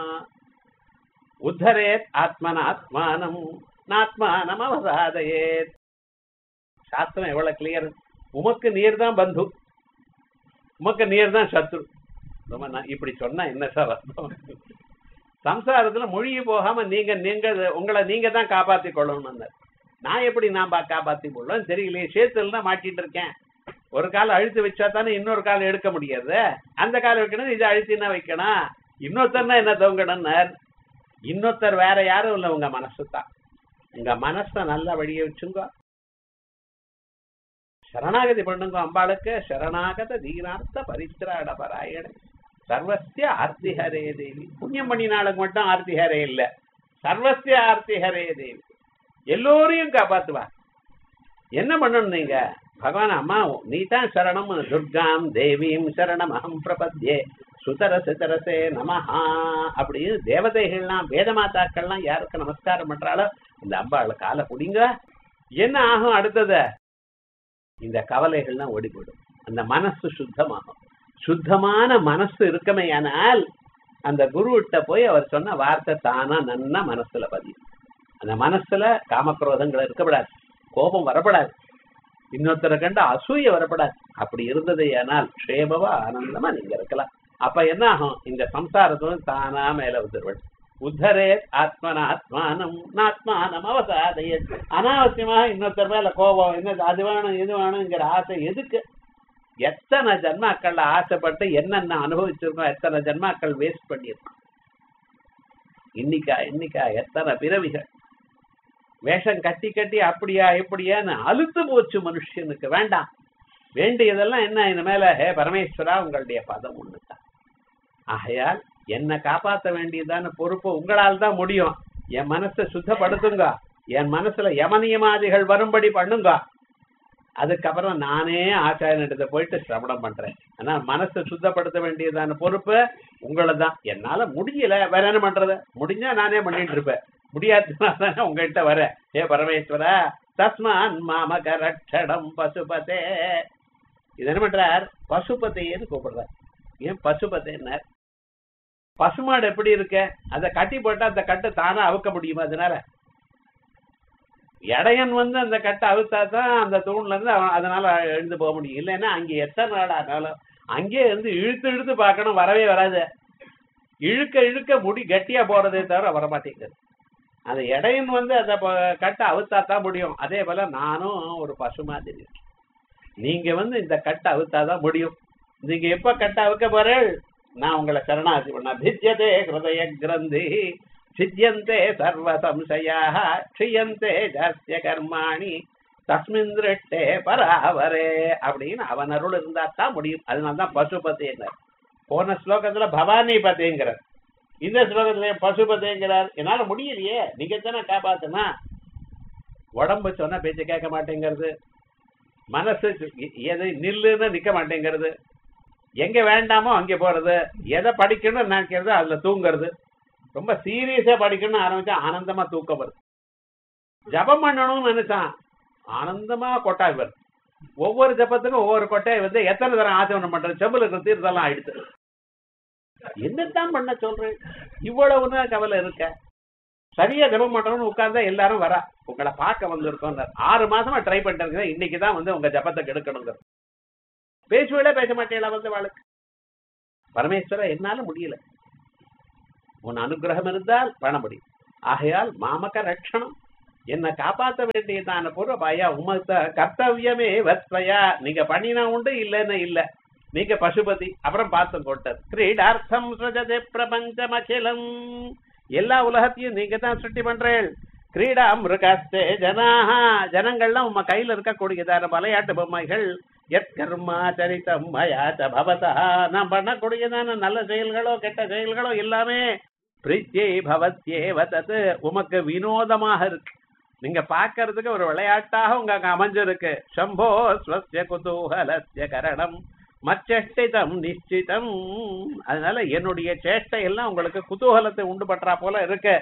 உத்தரேத் ஆத்மன ஆத்மானம் நாத்மானம் அவசாதையேத் சாஸ்திரம் எவ்வளவு கிளியர் உமக்கு நீர் தான் பந்து உமக்கு நீர் தான் சத்ரு ரொம்ப நா- இப்படி சொன்னா என்ன சார் அர்த்தம் சம்சாரத்துல மூழ்கி போகாம நீங்க நீங்க உங்களை நீங்க தான் காப்பாத்தி கொள்ளணும் நான் எப்படி நான் பா- காப்பாத்தி கொள்ளும் தெரியலையே சேத்துல தான் மாட்டிட்டு இருக்கேன் ஒரு கால் அழுத்து வச்சா தானே இன்னொரு கால் எடுக்க முடியாது அந்த கால் வைக்கணும் இதை அழுத்தினா வைக்கணும் இன்னொருத்தர்னா என்ன தொங்கணும்னார் இன்னொருத்தர் வேற யாரும் இல்லை உங்க மனசு தான் உங்க மனசை நல்ல வழியை வச்சுங்க சரணாகதி பண்ணுங்க அம்பாளுக்கு சரணாகத தீனார்த்த பரித்ராட பராயண சர்வஸ்ய ஆர்த்திஹரே தேவி புண்ணியம் பண்ணினாளுக்கு மட்டும் ஆர்த்திஹரே இல்ல சர்வஸ்ய ஆர்த்திஹரே தேவி எல்லோரையும் காப்பாத்துவா என்ன பண்ணணும் நீங்க பகவான் அம்மா நீ தான் சரணம் துர்காம் தேவீம் சரணம் அகம் பிரபத்யே சுதர சிதரசே நமஹா அப்படின்னு தேவதைகள்லாம் வேதமாதாக்கள்லாம் யாருக்கு நமஸ்காரம் பண்றாளோ இந்த அம்பாளை காலை பிடிங்க என்ன ஆகும் அடுத்தது இந்த கவலைகள்லாம் ஓடி போயிடும் அந்த மனசு சுத்தமாகும் சுத்தமான மனசு இருக்கமையானால் அந்த குருவிட்ட போய் அவர் சொன்ன வார்த்தை தானா நன்னா மனசுல பதியும் அந்த மனசுல காமக்ரோதங்கள் இருக்கப்படாது கோபம் வரப்படாது இன்னொருத்தரை கண்டு அசூய வரப்படாது அப்படி இருந்தது ஆனால் க்ஷேமவா ஆனந்தமா நீங்க இருக்கலாம் அப்ப என்ன ஆகும் இந்த சம்சாரத்துல தானா மேல வந்துருவள் உத்தரே ஆத்மன ஆத்மானம் நாத்மானம் அவசாதைய அனாவசியமாக இன்னொருத்தர் மேல கோபம் என்ன அது வேணும் இது வேணுங்கிற ஆசை எதுக்கு எத்தனை ஜன்மாக்கள்ல ஆசைப்பட்டு என்னென்ன அனுபவிச்சிருக்கோம் எத்தனை ஜன்மாக்கள் வேஸ்ட் பண்ணியிருக்கோம் இன்னிக்கா இன்னிக்கா எத்தனை பிறவிகள் வேஷம் கட்டி கட்டி அப்படியா இப்படியான்னு அழுத்து போச்சு மனுஷனுக்கு வேண்டாம் வேண்டியதெல்லாம் என்ன இந்த மேல ஹே பரமேஸ்வரா உங்களுடைய பதம் ஒண்ணுதான் ஆகையால் என்னை காப்பாற்ற வேண்டியதான பொறுப்பு உங்களால் தான் முடியும் என் மனசை சுத்தப்படுத்துங்க என் மனசுல யமனியமாதிகள் வரும்படி பண்ணுங்க அதுக்கப்புறம் நானே ஆச்சாரியனிடத்தை போயிட்டு சிரவணம் பண்றேன் ஆனா மனசை சுத்தப்படுத்த வேண்டியதான பொறுப்பு உங்களை தான் என்னால முடியல வேற என்ன பண்றது முடிஞ்சா நானே பண்ணிட்டு இருப்பேன் முடியாதுனால உங்ககிட்ட வர ஏ பரமேஸ்வரா தஸ்மான் மாமக ரட்சணம் பசுபதே இது என்ன பண்றார் பசுபதையேன்னு கூப்பிடுறார் ஏன் பசுபதைன்னார் பசுமாடு எப்படி இருக்க அதை கட்டி போட்டா அந்த கட்டை தானா அவுக்க முடியுமா அதனால இடையன் வந்து அந்த கட்டை அவுத்தா தான் அந்த தூண்ல இருந்து அவன் அதனால எழுந்து போக முடியும் இல்லைன்னா அங்கே எத்தனை நாள் ஆனாலும் அங்கேயே இருந்து இழுத்து இழுத்து பார்க்கணும் வரவே வராது இழுக்க இழுக்க முடி கட்டியா போறதே தவிர வரமாட்டேங்குது அந்த இடையன் வந்து அந்த ப- கட்டை அவுத்தா தான் முடியும் அதே போல நானும் ஒரு பசு மாதிரி இருக்கேன். நீங்க வந்து இந்த கட்டை அவுத்தாதான் முடியும் நீங்க எப்ப கட்டை அவுக்க போறேள் நான் உங்களை சரணாசி பண்ண பித்யதே ஹிருதய கிரந்தி சித்தியந்தே சர்வ சம்சயாக க்ஷியந்தே ஜாஸ்ய கர்மாணி தஸ்மின் திருஷ்டே பராவரே அப்படின்னு அவன் அருள் இருந்தா தான் முடியும் அதனால தான் பசுபதிங்கிறார் போன ஸ்லோகத்துல பவானி பதேங்கிறார் இந்த ஸ்லோகத்துல ஏன் பசுபதேங்கிறார் என்னால முடியலையே நீங்க தானே காப்பாத்துனா உடம்பு சொன்னா பேச்ச கேட்க மாட்டேங்கிறது மனசு எ- எது நில்லுன்னு நிக்க மாட்டேங்கிறது எங்க வேண்டாமோ அங்க போறது எதை படிக்கணும்னு நினைக்கிறது அதுல தூங்குறது ரொம்ப சீரியஸா படிக்கணும்னு ஆரம்பிச்சா ஆனந்தமா தூக்கம் வருது ஜபம் பண்ணணும்னு நினைச்சான் ஆனந்தமா கொட்டாய் வருது ஒவ்வொரு ஜபத்துக்கும் ஒவ்வொரு கொட்டாய் வந்து எத்தனை தரம் ஆச்சமனம் பண்றது செம்புல இருக்கிற தீர்த்தெல்லாம் ஆயிடுது என்னத்தான் பண்ண சொல்றேன் இவ்வளவுதான் கவலை இருக்க சரியா ஜபம் பண்றோம்னு உட்கார்ந்தா எல்லாரும் வரா உங்களை பார்க்க வந்திருக்கோம் ஆறு மாசமா ட்ரை பண்ணிட்டு இன்னைக்கு தான் வந்து உங்க ஜபத்தை கெடுக்கணுங்க பேசுவேளே பேச மாட்டேங்களா வந்து வாழ்க்கை பரமேஸ்வர என்னால முடியல உன் அனுகிரகம் இருந்தால் பண்ண முடியும் ஆகையால் மாமக ரட்சணம் என்ன காப்பாத்த வேண்டியதான பூர்வ பயா உமத்த கர்த்தவியமே வத்வயா நீங்க பண்ணினா உண்டு இல்லைன்னு இல்ல நீங்க பசுபதி அப்புறம் பார்த்து கொட்டது கிரீடார்த்தம் சுஜதே பிரபஞ்சம் அகிலம் எல்லா உலகத்தையும் நீங்க தான் சுட்டி பண்றேன் கிரீடா மிருகஸ்தே ஜனாக ஜனங்கள்லாம் உங்க கையில இருக்கக்கூடியதான விளையாட்டு பொம்மைகள் எத் கர்மா சரிதம் மயாச்ச பவதா நான் பண்ணக்கூடியதான நல்ல செயல்களோ கெட்ட செயல்களோ எல்லாமே பிரீத்தியை பவத்யே வதத்து உமக்கு வினோதமாக இருக்கு நீங்க பார்க்கறதுக்கு ஒரு விளையாட்டாக உங்களுக்கு அமைஞ்சிருக்கு சம்போ ஸ்வஸ்ய குதூகலஸ்ய கரணம் மச்சேஷ்டிதம் நிச்சிதம் அதனால என்னுடைய சேஷ்டை எல்லாம் உங்களுக்கு குதூகலத்தை உண்டு பண்றா போல இருக்கு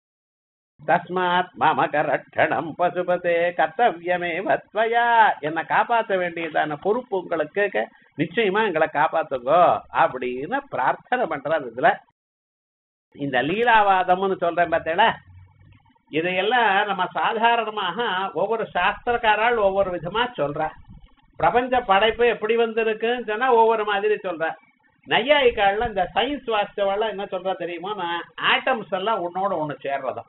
தஸ்மாத் மமக ரட்சணம் பசுபதே கர்த்தவியமே வத்வயா என்னை காப்பாற்ற வேண்டியதான பொறுப்பு உங்களுக்கு க- நிச்சயமா எங்களை காப்பாத்துங்கோ அப்படின்னு பிரார்த்தனை பண்றாரு இதுல இந்த லீலாவாதம்னு சொல்றேன் பார்த்தேடா இதையெல்லாம் நம்ம சாதாரணமாக ஒவ்வொரு சாஸ்திரக்காரால் ஒவ்வொரு விதமா சொல்றா பிரபஞ்ச படைப்பு எப்படி வந்திருக்குன்னு சொன்னா ஒவ்வொரு மாதிரி சொல்ற நையாயிக்கால இந்த சயின்ஸ் வாஸ்தவெல்லாம் என்ன சொல்றா தெரியுமா நான் ஆட்டம்ஸ் எல்லாம் உன்னோட ஒண்ணு சேர்றதாம்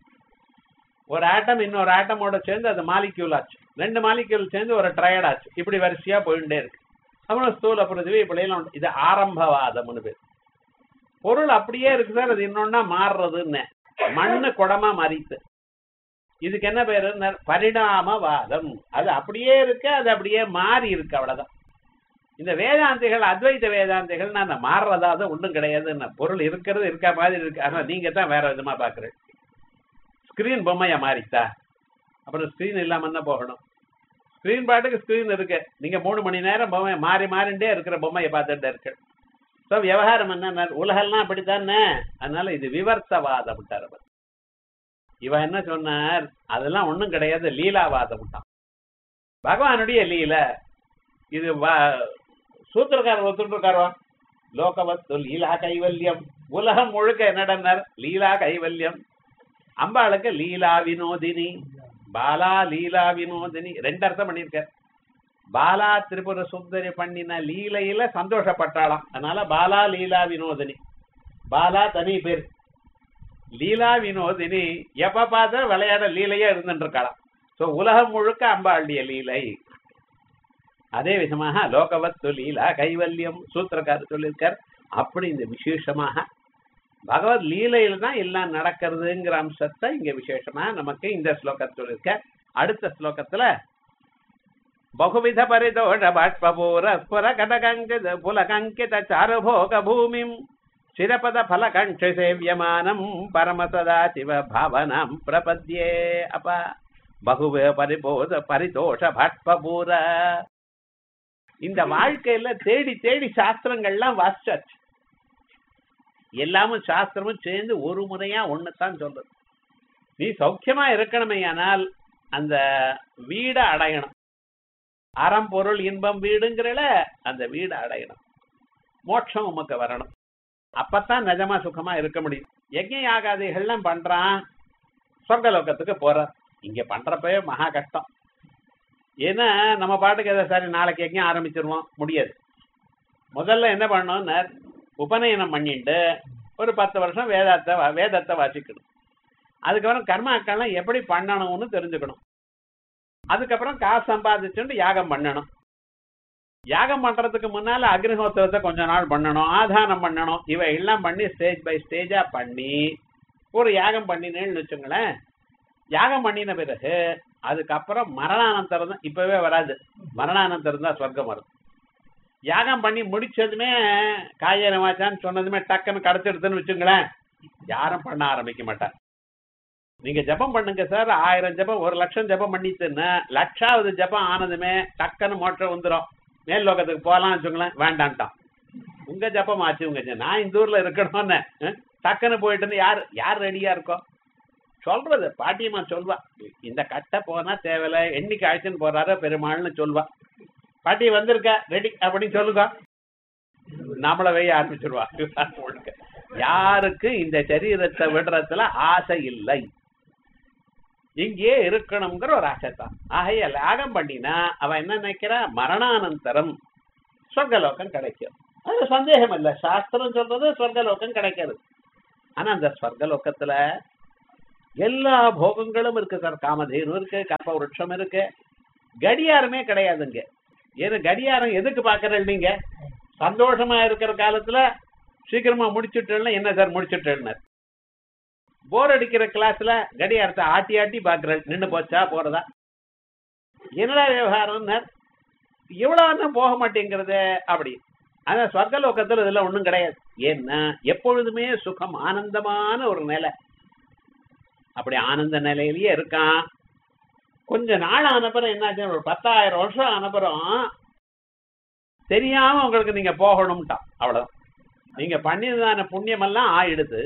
ஒரு ஆட்டம் இன்னொரு ஆட்டமோட சேர்ந்து அது மாலிக்யூல் ஆச்சு ரெண்டு மாலிக்யூல் சேர்ந்து ஒரு ட்ரையட் ஆச்சு இப்படி வரிசையா போயிட்டே இருக்கு அப்புறம் ஸ்தூல பிருத்திவி இப்படி எல்லாம் உண்டு. இது ஆரம்பவாதம்னு பேர் பொருள் அப்படியே இருக்கு சார் அது இன்னொன்னா மாறுறதுன்னு மண்ணு குடமா மாறித்து இதுக்கு என்ன பேரு பரிணாமவாதம் அது அப்படியே இருக்கு அது அப்படியே மாறி இருக்கு அவ்வளவுதான் இந்த வேதாந்திகள் அத்வைத வேதாந்திகள் நான் மாறுறதா அது ஒண்ணும் கிடையாதுன்னு பொருள் இருக்கிறது இருக்க மாதிரி இருக்கு ஆனா நீங்க தான் வேற விதமா பாக்குறேன் ஸ்கிரீன் பொம்மையா மாறித்தா அப்புறம் ஸ்கிரீன் இல்லாம என்ன போகணும் ஸ்கிரீன் பாட்டுக்கு ஸ்கிரீன் இருக்கு நீங்க மூணு மணி நேரம் பொம்மை மாறி மாறிண்டே இருக்கிற பொம்மையை பார்த்துட்டு இருக்கு ஸோ விவகாரம் என்ன உலகெல்லாம் அப்படித்தானே அதனால இது விவர்த்தவாதம் விட்டார் அவர் இவன் என்ன சொன்னார் அதெல்லாம் ஒண்ணும் கிடையாது லீலாவாதம் விட்டான் பகவானுடைய லீல இது வ- சூத்திரக்காரர் ஒத்துட்டு இருக்காரோ லோகவத்து லீலா கைவல்யம் உலகம் முழுக்க என்னடன்னார் லீலா கைவல்யம் அம்பாளுக்கு லீலா வினோதினி பாலா லீலா வினோதினி ரெண்டு அர்த்தம் பண்ணியிருக்கார் பாலா திரிபுர சுந்தரி பண்ணின லீலையில சந்தோஷப்பட்டாளாம் அதனால பாலா லீலா வினோதினி பாலா தனி பேர் லீலா வினோதினி எப்ப பார்த்தா விளையாட லீலையா இருந்துட்டு இருக்காளாம் சோ உலகம் முழுக்க அம்பாளுடைய லீலை அதே விதமாக லோகவத்து லீலா கைவல்யம் சூத்திரக்காரர் சொல்லியிருக்கார் அப்படி இந்த விசேஷமாக பகவத் லீலையில தான் எல்லாம் நடக்கிறதுங்கிற அம்சத்தை இங்க விசேஷமா நமக்கு இந்த ஸ்லோகத்தில் சொல்லியிருக்க அடுத்த ஸ்லோகத்துல பகுவித பரிதோஷ பாஷ்பூர ஸ்புர கடகங்கித புலகங்கித சாருபோக பூமிம் சிரபத ஃபலகண்ஷ சேவியமானம் பரமசதா சிவ பாவனம் பிரபத்யே அப்ப பகுவ பரிபோத பரிதோஷ பாஷ்பூர இந்த வாழ்க்கையில தேடி தேடி சாஸ்திரங்கள்லாம் வாசிச்சாச்சு எல்லாமும் சாஸ்திரமும் சேர்ந்து ஒரு முறையா ஒண்ணுத்தான் சொல்றது நீ சௌக்கியமா இருக்கணுமே ஆனால் அந்த வீடை அடையணும் அறம் பொருள் இன்பம் வீடுங்கிறல அந்த வீடு அடையணும் மோட்சம் உமக்கு வரணும் அப்பத்தான் நிஜமா சுகமா இருக்க முடியும் யஜ்ஞ யாகாதிகள்லாம் பண்றான் சொர்க்கலோகத்துக்கு போறார் இங்க பண்றப்பவே மகா கஷ்டம் ஏன்னா நம்ம பாட்டுக்கு எதை சரி நாளைக்கு யஜ்ஞம் ஆரம்பிச்சிருவோம் முடியாது முதல்ல என்ன பண்ணோம்னா உபநயனம் பண்ணிட்டு ஒரு பத்து வருஷம் வேதத்தை வா- வேதத்தை வாசிக்கணும் அதுக்கப்புறம் கர்மாக்கள்லாம் எப்படி பண்ணணும்னு தெரிஞ்சுக்கணும் அதுக்கப்புறம் காசு சம்பாதிச்சுட்டு யாகம் பண்ணணும் யாகம் பண்றதுக்கு முன்னால அக்னிஹோத்திரத்தை கொஞ்ச நாள் பண்ணணும் ஆதானம் பண்ணணும் இவை எல்லாம் பண்ணி ஸ்டேஜ் பை ஸ்டேஜா பண்ணி ஒரு யாகம் பண்ணினேன்னு வச்சுங்களேன் யாகம் பண்ணின பிறகு அதுக்கப்புறம் மரணானந்தரம் தான் இப்பவே வராது மரணானந்தரம் தான் சொர்க்கம் வரும் யாகம் பண்ணி முடிச்சதுமே காயனமாச்சான்னு சொன்னதுமே டக்குன்னு கடத்திடுதுன்னு வச்சுங்களேன் யாரும் பண்ண ஆரம்பிக்க மாட்டார் நீங்க ஜெபம் பண்ணுங்க சார் ஆயிரம் ஜெபம் ஒரு லட்சம் ஜெபம் பண்ணிட்டுன்னா லட்சாவது ஜெபம் ஆனதுமே டக்குன்னு மோட்டம் வந்துடும் மேல் லோகத்துக்கு போகலாம் வச்சுங்களேன் வேண்டான்ட்டான் உங்க ஜெபம் ஆச்சு உங்க ஜெ- நான் இந்த ஊர்ல இருக்கணும்னு அஹ், டக்குன்னு போயிட்டுன்னு யார் யார் ரெடியா இருக்கோம் சொல்றது பாட்டியம்மா சொல்வா இந்த கட்டை போனா தேவையில்ல என்னைக்கு அழைச்சுன்னு போறாரோ பெருமாள்னு சொல்வா பாட்டி வந்திருக்க ரெடி அப்படின்னு சொல்லுங்க நம்மள வெய்ய ஆரம்பிச்சிருவா விவகாரம் முழுக்க யாருக்கு இந்த சரீரத்தை விடுறதுல ஆசை இல்லை இங்கேயே இருக்கணுங்கிற ஒரு ஆசை தான் ஆகைய லாகம் பண்ணினா அவன் என்ன நினைக்கிறா மரணானந்தரம் சொர்க்கலோகம் கிடைக்கும் அது சந்தேகம் இல்ல சாஸ்திரம் சொல்றது சொர்க்கலோகம் கிடைக்காது ஆனா அந்த சொர்க்கலோகத்துல எல்லா போகங்களும் இருக்கு சார் காமதேனு இருக்கு கற்ப விருட்சம் இருக்கு கடியாரமே கிடையாதுங்க ஏன்னா கடியாரம் எதுக்கு பாக்குறேன் நீங்க சந்தோஷமா இருக்கிற காலத்துல சீக்கிரமா முடிச்சுட்டேன்னா என்ன சார் முடிச்சுட்டேன்னு போர் அடிக்கிற கிளாஸ்ல கடியாரத்தை ஆட்டி ஆட்டி பாக்குறேன் நின்னு போச்சா போறதா என்னடா விவகாரம் இவ்வளவு போக மாட்டேங்கிறது அப்படி ஆனா சொர்க்கலோகத்துல இதுல ஒண்ணும் கிடையாது ஏன்னா எப்பொழுதுமே சுகம் ஆனந்தமான ஒரு நிலை அப்படி ஆனந்த நிலையிலேயே இருக்கான் கொஞ்ச நாள் ஆனப்புறம் என்னாச்சு ஒரு பத்தாயிரம் வருஷம் ஆனப்புறம் தெரியாம உங்களுக்கு நீங்க போகணும்ட்டான் அவ்வளவுதான் நீங்க பண்ணியதான புண்ணியம் எல்லாம் ஆயிடுது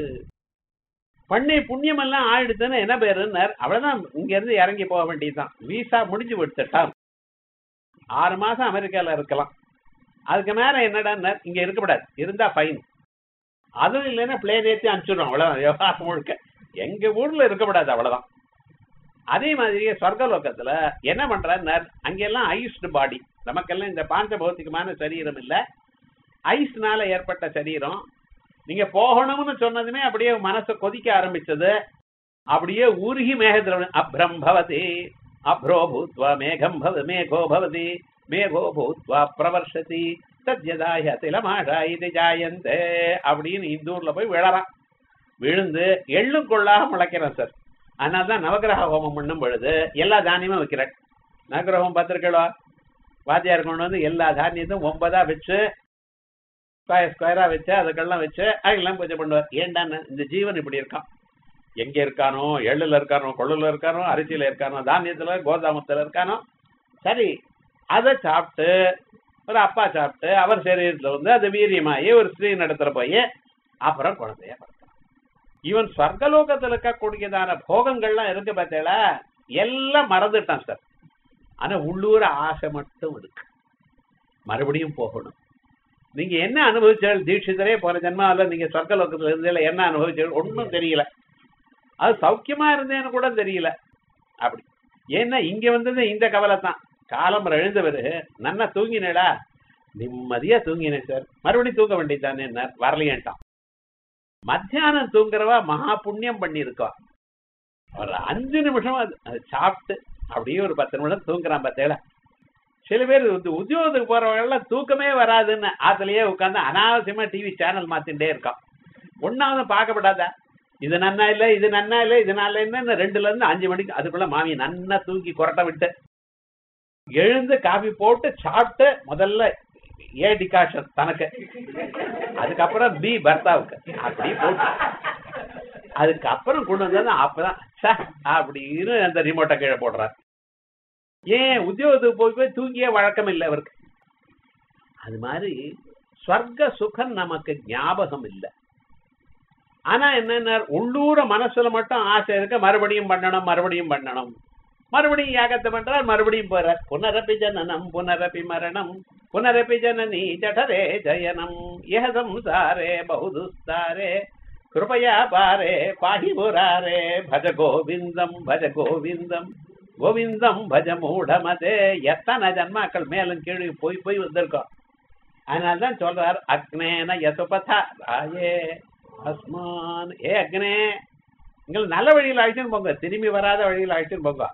பண்ணி புண்ணியம் எல்லாம் ஆயிடுதுன்னு என்ன பேருன்னார் அவ்வளவுதான் இங்க இருந்து இறங்கி போக வேண்டியதுதான் விசா முடிஞ்சு விடுத்துட்டான் ஆறு மாசம் அமெரிக்கால இருக்கலாம் அதுக்கு மேல என்னடா இங்க இருக்கக்கூடாது இருந்தா ஃபைன் அதுவும் இல்லைன்னா பிளேன் ஏற்றி அனுப்பிச்சிடுறோம் அவ்வளவுதான் விவகாரம் முழுக்க எங்க ஊர்ல இருக்கக்கூடாது அவ்வளவுதான் அதே மாதிரியே சொர்க்கலோகத்துல என்ன பண்றாரு அங்கெல்லாம் ஐஸ்டு பாடி நமக்கெல்லாம் இந்த பாஞ்ச பௌத்திகமான சரீரம் இல்ல ஐஸ்னால ஏற்பட்ட சரீரம் நீங்க போகணும்னு சொன்னதுமே அப்படியே மனசு கொதிக்க ஆரம்பிச்சது அப்படியே உருகி மேகத்துல அப்ரம் பவதி அப்ரோ பூத்வா மேகம் பவ மேகோ பவதி மேகோ பூத்வா பிரவர்ஷதி தத்யதாய திலமாஷா இது ஜாயந்தே அப்படின்னு இந்தூர்ல போய் விழறான் விழுந்து எள்ளும் கொள்ளாக முளைக்கிறான் சார் அதனால தான் நவகிரக ஹோமம் பண்ணும் பொழுது எல்லா தானியமும் வைக்கிறேன் நவகிரக ஹோமம் பார்த்துருக்கா வாத்தியார் கொண்டு வந்து எல்லா தானியத்தையும் ஒன்பதா வச்சு ஸ்கொயர் ஸ்கொயரா வச்சு அதுக்கெல்லாம் வச்சு அதெல்லாம் பூஜை பண்ணுவார் ஏண்டான்னு இந்த ஜீவன் இப்படி இருக்கான் எங்க இருக்கானோ எள்ளுல இருக்கானோ கொள்ளுல இருக்கானோ அரிசியில இருக்கானோ தானியத்துல கோதாமத்துல இருக்கானோ சரி அதை சாப்பிட்டு ஒரு அப்பா சாப்பிட்டு அவர் சரீரத்துல வந்து அது வீரியமாயி ஒரு ஸ்திரீ நடத்துற போய் அப்புறம் குழந்தைய பிறக்கிறான் இவன் சொர்க்கலோகத்துல இருக்கக்கூடியதான போகங்கள்லாம் இருக்கு பார்த்தீங்களா எல்லாம் மறந்துட்டான் சார் ஆனா உள்ளூர ஆசை மட்டும் இருக்கு மறுபடியும் போகணும் நீங்க என்ன அனுபவிச்சால் தீட்சிதரே போன ஜென்மாவில் நீங்க சொர்க்கலோகத்துல இருந்ததில்ல என்ன அனுபவிச்சால் ஒன்றும் தெரியல அது சௌக்கியமா இருந்தேன்னு கூட தெரியல அப்படி ஏன்னா இங்க வந்தது இந்த கவலை தான் காலம் எழுந்தவர் நன்னா தூங்கினேடா நிம்மதியா தூங்கினேன் சார் மறுபடியும் தூங்க வேண்டியதானே என்ன வரலையேன்ட்டான் மத்தியானம் தூங்குறவா மகா புண்ணியம் பண்ணியிருக்கா ஒரு அஞ்சு நிமிஷம் அது அது சாப்பிட்டு அப்படியே ஒரு பத்து நிமிஷம் தூங்குறான் பார்த்தேல சில பேர் வந்து உத்தியோகத்துக்கு போறவங்கெல்லாம் தூக்கமே வராதுன்னு ஆத்துலயே உட்காந்து அனாவசியமா டிவி சேனல் மாத்திட்டே இருக்கான் ஒன்னாவது பார்க்கப்படாதா இது நன்னா இல்ல இது நன்னா இல்ல இது நல்லா என்ன ரெண்டுல இருந்து அஞ்சு மணிக்கு அதுக்குள்ள மாமி நன்னா தூக்கி கொரட்டை விட்டு எழுந்து காபி போட்டு சாப்பிட்டு முதல்ல ஏ டிகாஷன் தனக்கு அதுக்கப்புறம் பி பர்த்தாவுக்கு அப்படி போட்டு அதுக்கப்புறம் கொண்டு வந்தா அப்பதான் ச்சே, அப்படின்னு அந்த ரிமோட்டை கீழே போடுறார் ஏன் உத்தியோகத்துக்கு போய் போய் தூங்கிய வழக்கம் இல்லை அவருக்கு அது மாதிரி ஸ்வர்க்க சுகம் நமக்கு ஞாபகம் இல்லை ஆனா என்னன்னா உள்ளூர மனசுல மட்டும் ஆசை இருக்க மறுபடியும் பண்ணணும் மறுபடியும் பண்ணணும் மறுபடியும் யாகத்தை பண்றார் மறுபடியும் போறார் புனரப்பி ஜனனம் புனரப்பி மரணம் புனரப்பி ஜனனி ஜடரே ஜயனம் ஏதம் சாரே பகுதுஸ்தாரே கிருபயா பாரே பாஹி புராரே பஜ கோவிந்தம் பஜ கோவிந்தம் கோவிந்தம் பஜ மூடமதே எத்தனை ஜன்மாக்கள் மேலும் கீழே போய் போய் வந்திருக்கோம் அதனால்தான் சொல்றார் அக்னேன யசுபதா ராயே அஸ்மான் ஏ அக்னே நீங்கள் நல்ல வழியில் அழைச்சுன்னு போங்க திரும்பி வராத வழியில் அழைச்சுன்னு போங்க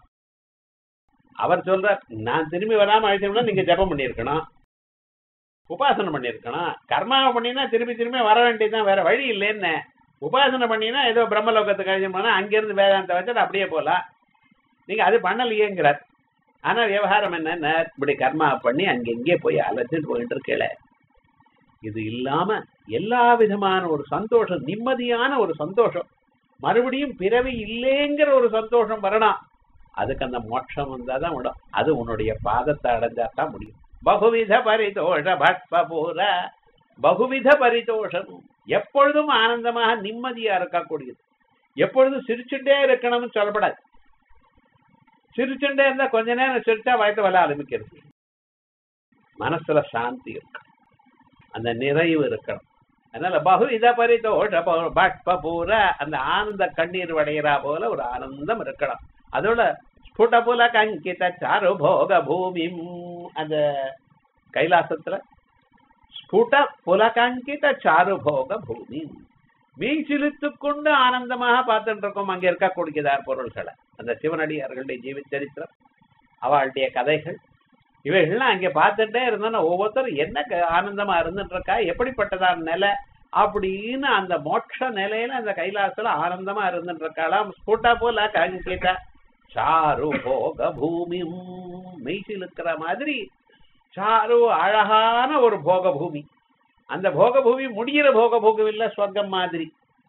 அவர் சொல்றார் நான் திரும்பி வராம அழைச்சோம்னா நீங்க ஜெபம் பண்ணியிருக்கணும் உபாசனை பண்ணியிருக்கணும் கர்மாவை பண்ணினா திரும்பி திரும்பி வர வேண்டியதுதான் வேற வழி இல்லைன்னு உபாசனை பண்ணினா ஏதோ பிரம்மலோகத்துக்கு அழைச்சு போனா அங்கிருந்து வேதாந்த வச்சுட்டு அப்படியே போலாம் நீங்க அது பண்ணலையேங்கிறார் ஆனா விவகாரம் என்னன்னா இப்படி கர்மா பண்ணி அங்கெங்கே போய் அலைச்சிட்டு போயிட்டு இருக்கல இது இல்லாம எல்லா விதமான ஒரு சந்தோஷம் நிம்மதியான ஒரு சந்தோஷம் மறுபடியும் பிறவி இல்லைங்கிற ஒரு சந்தோஷம் வரணும் அதுக்கு அந்த மோட்சம் வந்தாதான் விடும் அது உன்னுடைய பாதத்தை அடைஞ்சா தான் முடியும் பகுவித பரிதோஷ பட்பூர பகுவித பரிதோஷம் எப்பொழுதும் ஆனந்தமாக நிம்மதியா இருக்கக்கூடியது எப்பொழுதும் சிரிச்சுட்டே இருக்கணும்னு சொல்லப்படாது சிரிச்சுட்டே இருந்தா கொஞ்ச நேரம் சிரிச்சா வயத்து வர ஆரம்பிக்கிறது மனசுல சாந்தி இருக்கு அந்த நிறைவு இருக்கணும் அதனால பகு இத பரிதோஷ ப- பாஷ்ப பூர அந்த ஆனந்த கண்ணீர் வடையறா போல ஒரு ஆனந்தம் இருக்கணும் அதோட ஸ்புடபுல கங்கித சாரு போக பூமி அந்த கைலாசத்துல ஸ்புட புலகங்கித சாரு போக பூமி மீன் சிலித்து கொண்டு ஆனந்தமாக பார்த்துட்டு இருக்கோம் அங்க இருக்கக்கூடியதார் பொருள்களை அந்த சிவனடியார்களுடைய ஜீவி சரித்திரம் அவளுடைய கதைகள் இவைகள்லாம் அங்க பார்த்துட்டே இருந்தோம்னா ஒவ்வொருத்தரும் என்ன க- ஆனந்தமா இருந்துட்டு இருக்கா எப்படிப்பட்டதான நிலை அப்படின்னு அந்த மோட்ச நிலையில அந்த கைலாசத்துல ஆனந்தமா இருந்துட்டு இருக்காளாம் ஸ்புட போல கங்கித சாரு போக பூமி மெய்சில் இருக்கிற மாதிரி சாரு அழகான ஒரு போக பூமி அந்த போக பூமி முடிகிற போக பூமி இல்ல சொர்க்கம் மாதிரி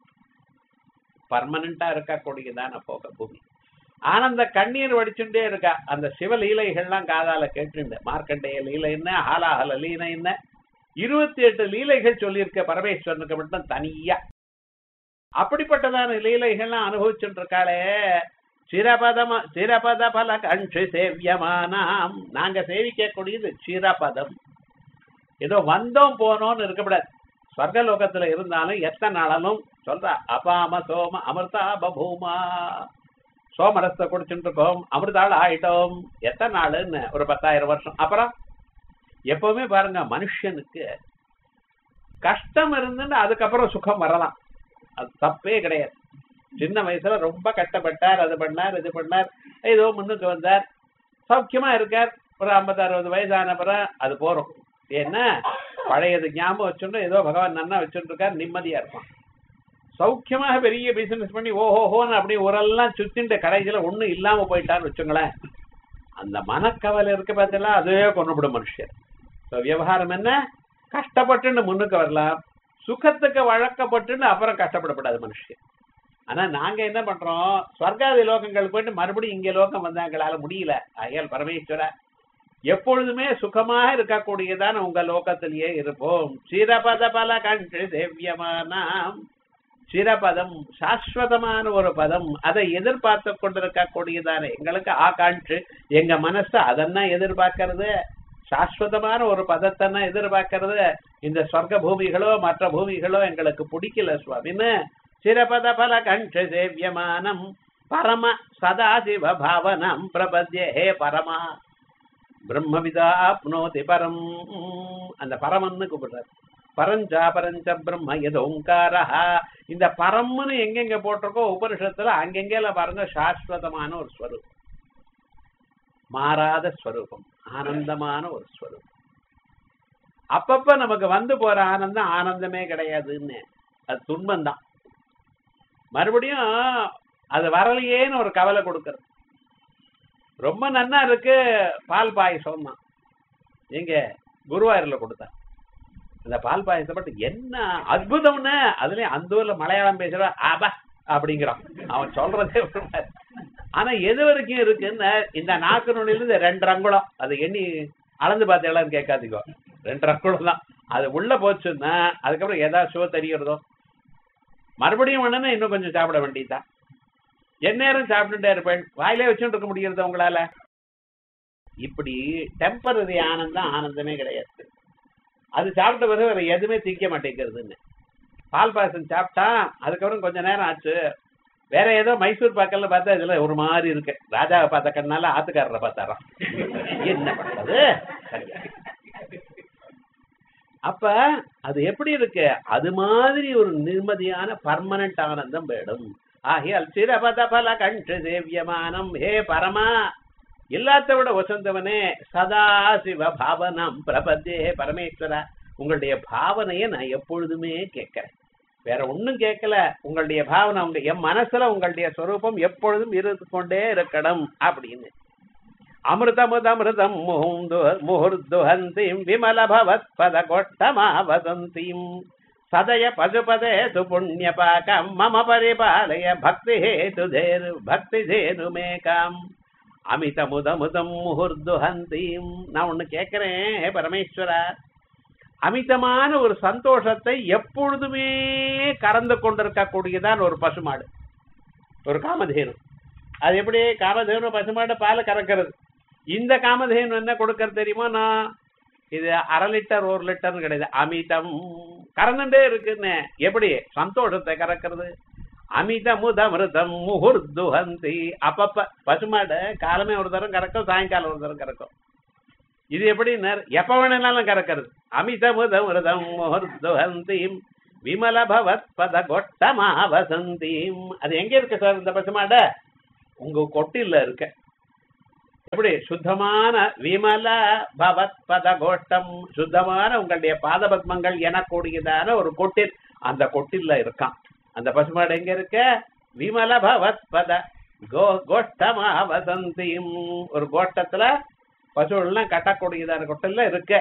பர்மனண்டா இருக்கக்கூடியதான போக பூமி ஆனந்த கண்ணீர் வடிச்சுட்டே இருக்கா அந்த சிவ லீலைகள்லாம் காதால கேட்டுண்டு மார்க்கண்டேய லீலை என்ன ஹாலாஹல லீலை என்ன இருபத்தி எட்டு லீலைகள் சொல்லியிருக்க பரமேஸ்வரனுக்கு மட்டும் தனியா அப்படிப்பட்டதான லீலைகள்லாம் அனுபவிச்சுட்டு இருக்காளே சிரபதம சிரபத பல கன்று சேவியமானாம் நாங்க சேவிக்கக்கூடியது சிரபதம் ஏதோ வந்தோம் போனோம்னு இருக்கக்கூடாது ஸ்வர்கலோகத்துல இருந்தாலும் எத்தனை நாளாலும் சொல்றா அபாம சோம அமிர்தா பபூமா சோமரசத்தை குடிச்சுட்டு இருக்கோம் அமிர்தாள் ஆயிட்டோம் எத்தனை நாளுன்னு ஒரு பத்தாயிரம் வருஷம் அப்புறம் எப்பவுமே பாருங்க மனுஷனுக்கு கஷ்டம் இருந்துன்னு அதுக்கப்புறம் சுகம் வரலாம் அது தப்பே கிடையாது சின்ன வயசுல ரொம்ப கஷ்டப்பட்டார் அது பண்ணார் இது பண்ணார் ஏதோ முன்னுக்கு வந்தார் சௌக்கியமா இருக்கார் ஒரு ஐம்பது அறுபது வயசான பிறகு அது போறோம் ஏன்னா பழையது ஞாபகம் வச்சுட்டு ஏதோ பகவான் நன்னா வச்சுட்டு இருக்கார் நிம்மதியா இருப்பான் சௌக்கியமாக பெரிய பிசினஸ் பண்ணி ஓஹோஹோன்னு அப்படி ஊரெல்லாம் சுத்திட்டு கடைசியில ஒண்ணும் இல்லாம போயிட்டான்னு வச்சுங்களேன் அந்த மனக்கவலை இருக்க பார்த்தீங்களா அதுவே கொண்டுவிடும் மனுஷன் So, விவகாரம் என்ன கஷ்டப்பட்டுன்னு முன்னுக்கு வரலாம் சுகத்துக்கு வழக்கப்பட்டுன்னு அப்புறம் கஷ்டப்படக்கூடாது மனுஷன் ஆனா நாங்க என்ன பண்றோம் ஸ்வர்காதி லோகங்கள் போயிட்டு மறுபடியும் இங்க லோகம் வந்தா எங்களால முடியல ஐயல் பரமேஸ்வர எப்பொழுதுமே சுகமாக இருக்கக்கூடியதான உங்க லோகத்திலேயே இருப்போம் சிரபத பல கன்று தேவியமானாம் சிரபதம் சாஸ்வதமான ஒரு பதம் அதை எதிர்பார்த்து கொண்டிருக்கக்கூடியதான எங்களுக்கு ஆகாண்ட்சு எங்க மனசு அதன்னா எதிர்பார்க்கறது சாஸ்வதமான ஒரு பதத்தன்னா எதிர்பார்க்கறது இந்த சொர்க்க பூமிகளோ மற்ற பூமிகளோ எங்களுக்கு பிடிக்கல சுவாமின்னு சிரபத பல கண்டு சேவியமானம் பரம சதாசிவ பாவனம் பிரபத்யே ஹே பரமா பிரம்மவிதா ஆப்னோதி பரம் அந்த பரமன்னு கூப்பிடுறாரு பரஞ்சா பரஞ்ச பிரம்ம எது ஓங்காரஹா இந்த பரம்னு எங்கெங்க போட்டிருக்கோ உபனிஷத்துல அங்கெங்கெல்லாம் பாருங்க சாஸ்வதமான ஒரு ஸ்வரூபம் மாறாத ஸ்வரூபம் ஆனந்தமான ஒரு ஸ்வரூபம் அப்பப்ப நமக்கு வந்து போற ஆனந்தம் ஆனந்தமே கிடையாதுன்னு அது துன்பம்தான் மறுபடியும் அது வரலையேன்னு ஒரு கவலை கொடுக்கறது ரொம்ப நன்னா இருக்கு பால் பாயசம் தான் எங்க குருவாயூர்ல கொடுத்தா அந்த பால் பாயசத்தை மட்டும் என்ன அற்புதம்னு அதுலயும் அந்த ஊர்ல மலையாளம் பேசுற ஆபா அப்படிங்கிறான் அவன் சொல்றதே ஒரு மாதிரி. ஆனா எது வரைக்கும் இருக்குன்னு இந்த நாக்கு நுனியில இருந்து ரெண்டு அங்குலம் அது எண்ணி அளந்து பார்த்தேளான்னு கேட்காதீங்க ரெண்டு அங்குலம் தான் அது உள்ள போச்சுன்னா அதுக்கப்புறம் ஏதாவது சுவ தெரியறதோ மறுபடியும் வேணும்னா இன்னும் கொஞ்சம் சாப்பிட வேண்டியதுதான் எந்நேரம் சாப்பிட்டுட்டே இருப்பேன் வாயிலே வச்சுட்டு இருக்க முடியறது உங்களால இப்படி டெம்பரரி ஆனந்தம் ஆனந்தமே கிடையாது அது சாப்பிட்ட பிறகு வேற எதுவுமே திங்க மாட்டேங்கிறதுன்னு பால் பாயசம் சாப்பிட்டா அதுக்கப்புறம் கொஞ்ச நேரம் ஆச்சு வேற ஏதோ மைசூர் பாக்கல்ல பார்த்தா இதுல ஒரு மாதிரி இருக்கு ராஜாவை பார்த்த கண்ணால ஆத்துக்காரரை பார்த்தாராம் என்ன பண்றது சரியா. அப்ப அது எப்படி இருக்கு அது மாதிரி ஒரு நிம்மதியான பர்மனன்ட் ஆனந்தம் வேணும் ஆகியால் சிரபத பல கண்டு சேவியமானம் ஹே பரமா எல்லாத்த விட வசந்தவனே சதா சிவ பாவனம் பிரபத்தே ஹே பரமேஸ்வரா உங்களுடைய பாவனையை நான் எப்பொழுதுமே கேட்கிறேன் வேற ஒண்ணும் கேட்கல உங்களுடைய பாவனை உங்க என் மனசுல உங்களுடைய ஸ்வரூபம் எப்பொழுதும் இருந்து கொண்டே இருக்கணும் அப்படின்னு அமிர்தமுதமிருதம் முகுந்து முகுர்துஹந்திம் விமல பவத் பத கொட்டமா வதந்திம் சதய பசுபதே து புண்ணியபாகம் மம பரிபாலய பக்தி ஹேது தேரு பக்தி தேரு மேகாம் அமிதமுதமுதம் முகுர்துஹந்திம் நான் ஒண்ணு கேட்கிறேன் ஹே பரமேஸ்வரா அமிதமான ஒரு சந்தோஷத்தை எப்பொழுதுமே கறந்து கொண்டிருக்கக்கூடியதான் ஒரு பசுமாடு ஒரு காமதேனு அது எப்படி காமதேனு பசுமாடு பால் கறக்கிறது இந்த காமதேனு என்ன கொடுக்கறது தெரியுமா நான் இது அரை லிட்டர் ஒரு லிட்டர்னு கிடையாது அமிதம் கறந்துட்டே இருக்குன்னு எப்படி சந்தோஷத்தை கறக்கிறது அமிதமுதமிருதம் முகுர்துஹந்தி அப்பப்ப பசுமாடு காலமே ஒரு தரம் கறக்கும் சாயங்காலம் ஒரு தரம் கறக்கும் இது எப்படி எப்ப வேணாலும் கறக்கிறது அமிதமுதமிருதம் முகுர்துஹந்தீம் விமல பவத் பத கொட்டமா வசந்தீம் அது எங்க இருக்கு சார் இந்த பசுமாடு உங்க கொட்டில இருக்க எப்படி சுத்தமான விமல பவத் பத கோஷ்டம் சுத்தமான உங்களுடைய பாதபத்மங்கள் எனக்கூடியதான ஒரு கொட்டில் அந்த கொட்டில்ல இருக்கான் அந்த பசுமாடு எங்க இருக்க விமல பவத் பத கோ கோஷ்டமா வசந்தியும் ஒரு கோஷ்டத்துல பசுவெல்லாம் கட்டக்கூடியதான கொட்டில்ல இருக்க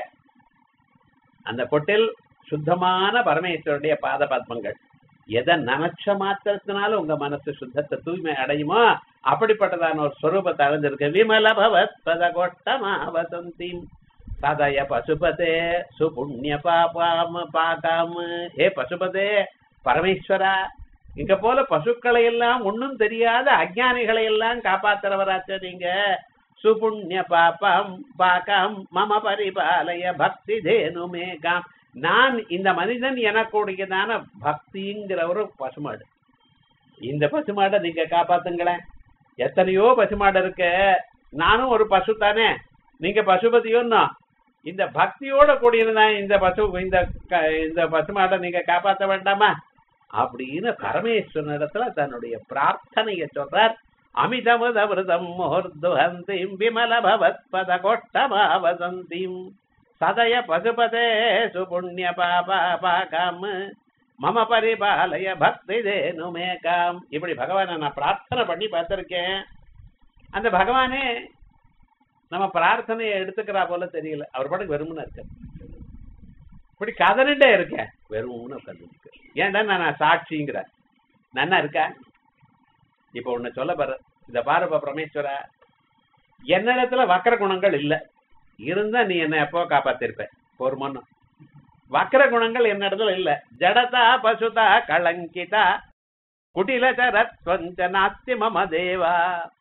அந்த கொட்டில் சுத்தமான பரமேஸ்வருடைய பாத பத்மங்கள் எதை நினைச்ச மாத்திரத்தினால உங்க மனசு சுத்தத்தை தூய்மை அடையுமோ அப்படிப்பட்டதான ஒரு ஸ்வரூபத்தை அடைஞ்சிருக்கு விமல பவத் பத கோட்டமா வசந்தி சதய பசுபதே சுபுண்ணிய பாபாம பாகாம ஹே பசுபதே பரமேஸ்வரா இங்க போல பசுக்களை எல்லாம் ஒன்னும் தெரியாத அஜானிகளை எல்லாம் காப்பாத்துறவராச்ச நீங்க சுபுண்ணிய பாபம் பாகம் மம பரிபாலய பக்தி தேனுமே காம் நான் இந்த மனிதன் எனக்கூடியதான பக்திங்கிற ஒரு பசுமாடு இந்த பசுமாடை நீங்க காப்பாத்துங்களேன் எத்தனையோ பசுமாடு இருக்கு நானும் ஒரு பசு தானே நீங்க பசுபதியோன்னா இந்த பக்தியோட கூடியதுதான் இந்த பசு இந்த க- இந்த பசுமாடை நீங்க காப்பாத்த வேண்டாமா அப்படின்னு பரமேஸ்வரனிடத்துல தன்னுடைய பிரார்த்தனையை சொல்றார் அமிதமுதமிருதம் முகர்துஹந்திம் விமல பவத் பத கோட்டமா வசந்திம் சதய பசுபதே சுபுண்ணிய பாபா பாகம் மம பரிபாலய பக்தி தேனுமே காம் இப்படி பகவானை நான் பிரார்த்தனை பண்ணி பார்த்திருக்கேன் அந்த பகவானே நம்ம பிரார்த்தனையை எடுத்துக்கிறா போல தெரியல அவர் பாட்டுக்கு வெறுமனே இருக்க இப்படி கதறிட்டே இருக்கேன் வெறும்னு உட்கார்ந்து ஏன்டா நான் சாட்சிங்கிற நன்னா இருக்கா இப்ப ஒண்ணு சொல்ல பாரு இந்த பாருப்பா பரமேஸ்வரா என்னிடத்துல வக்கர குணங்கள் இல்ல இருந்தா நீ என்ன எப்போ காப்பாத்திருப்ப போருமான்னு வக்கர குணங்கள் என்னிடத்துல இல்ல ஜடதா பசுதா கலங்கிதா குட்டிலச்சரத்வஞ்ச நாஸ்தி மம தேவா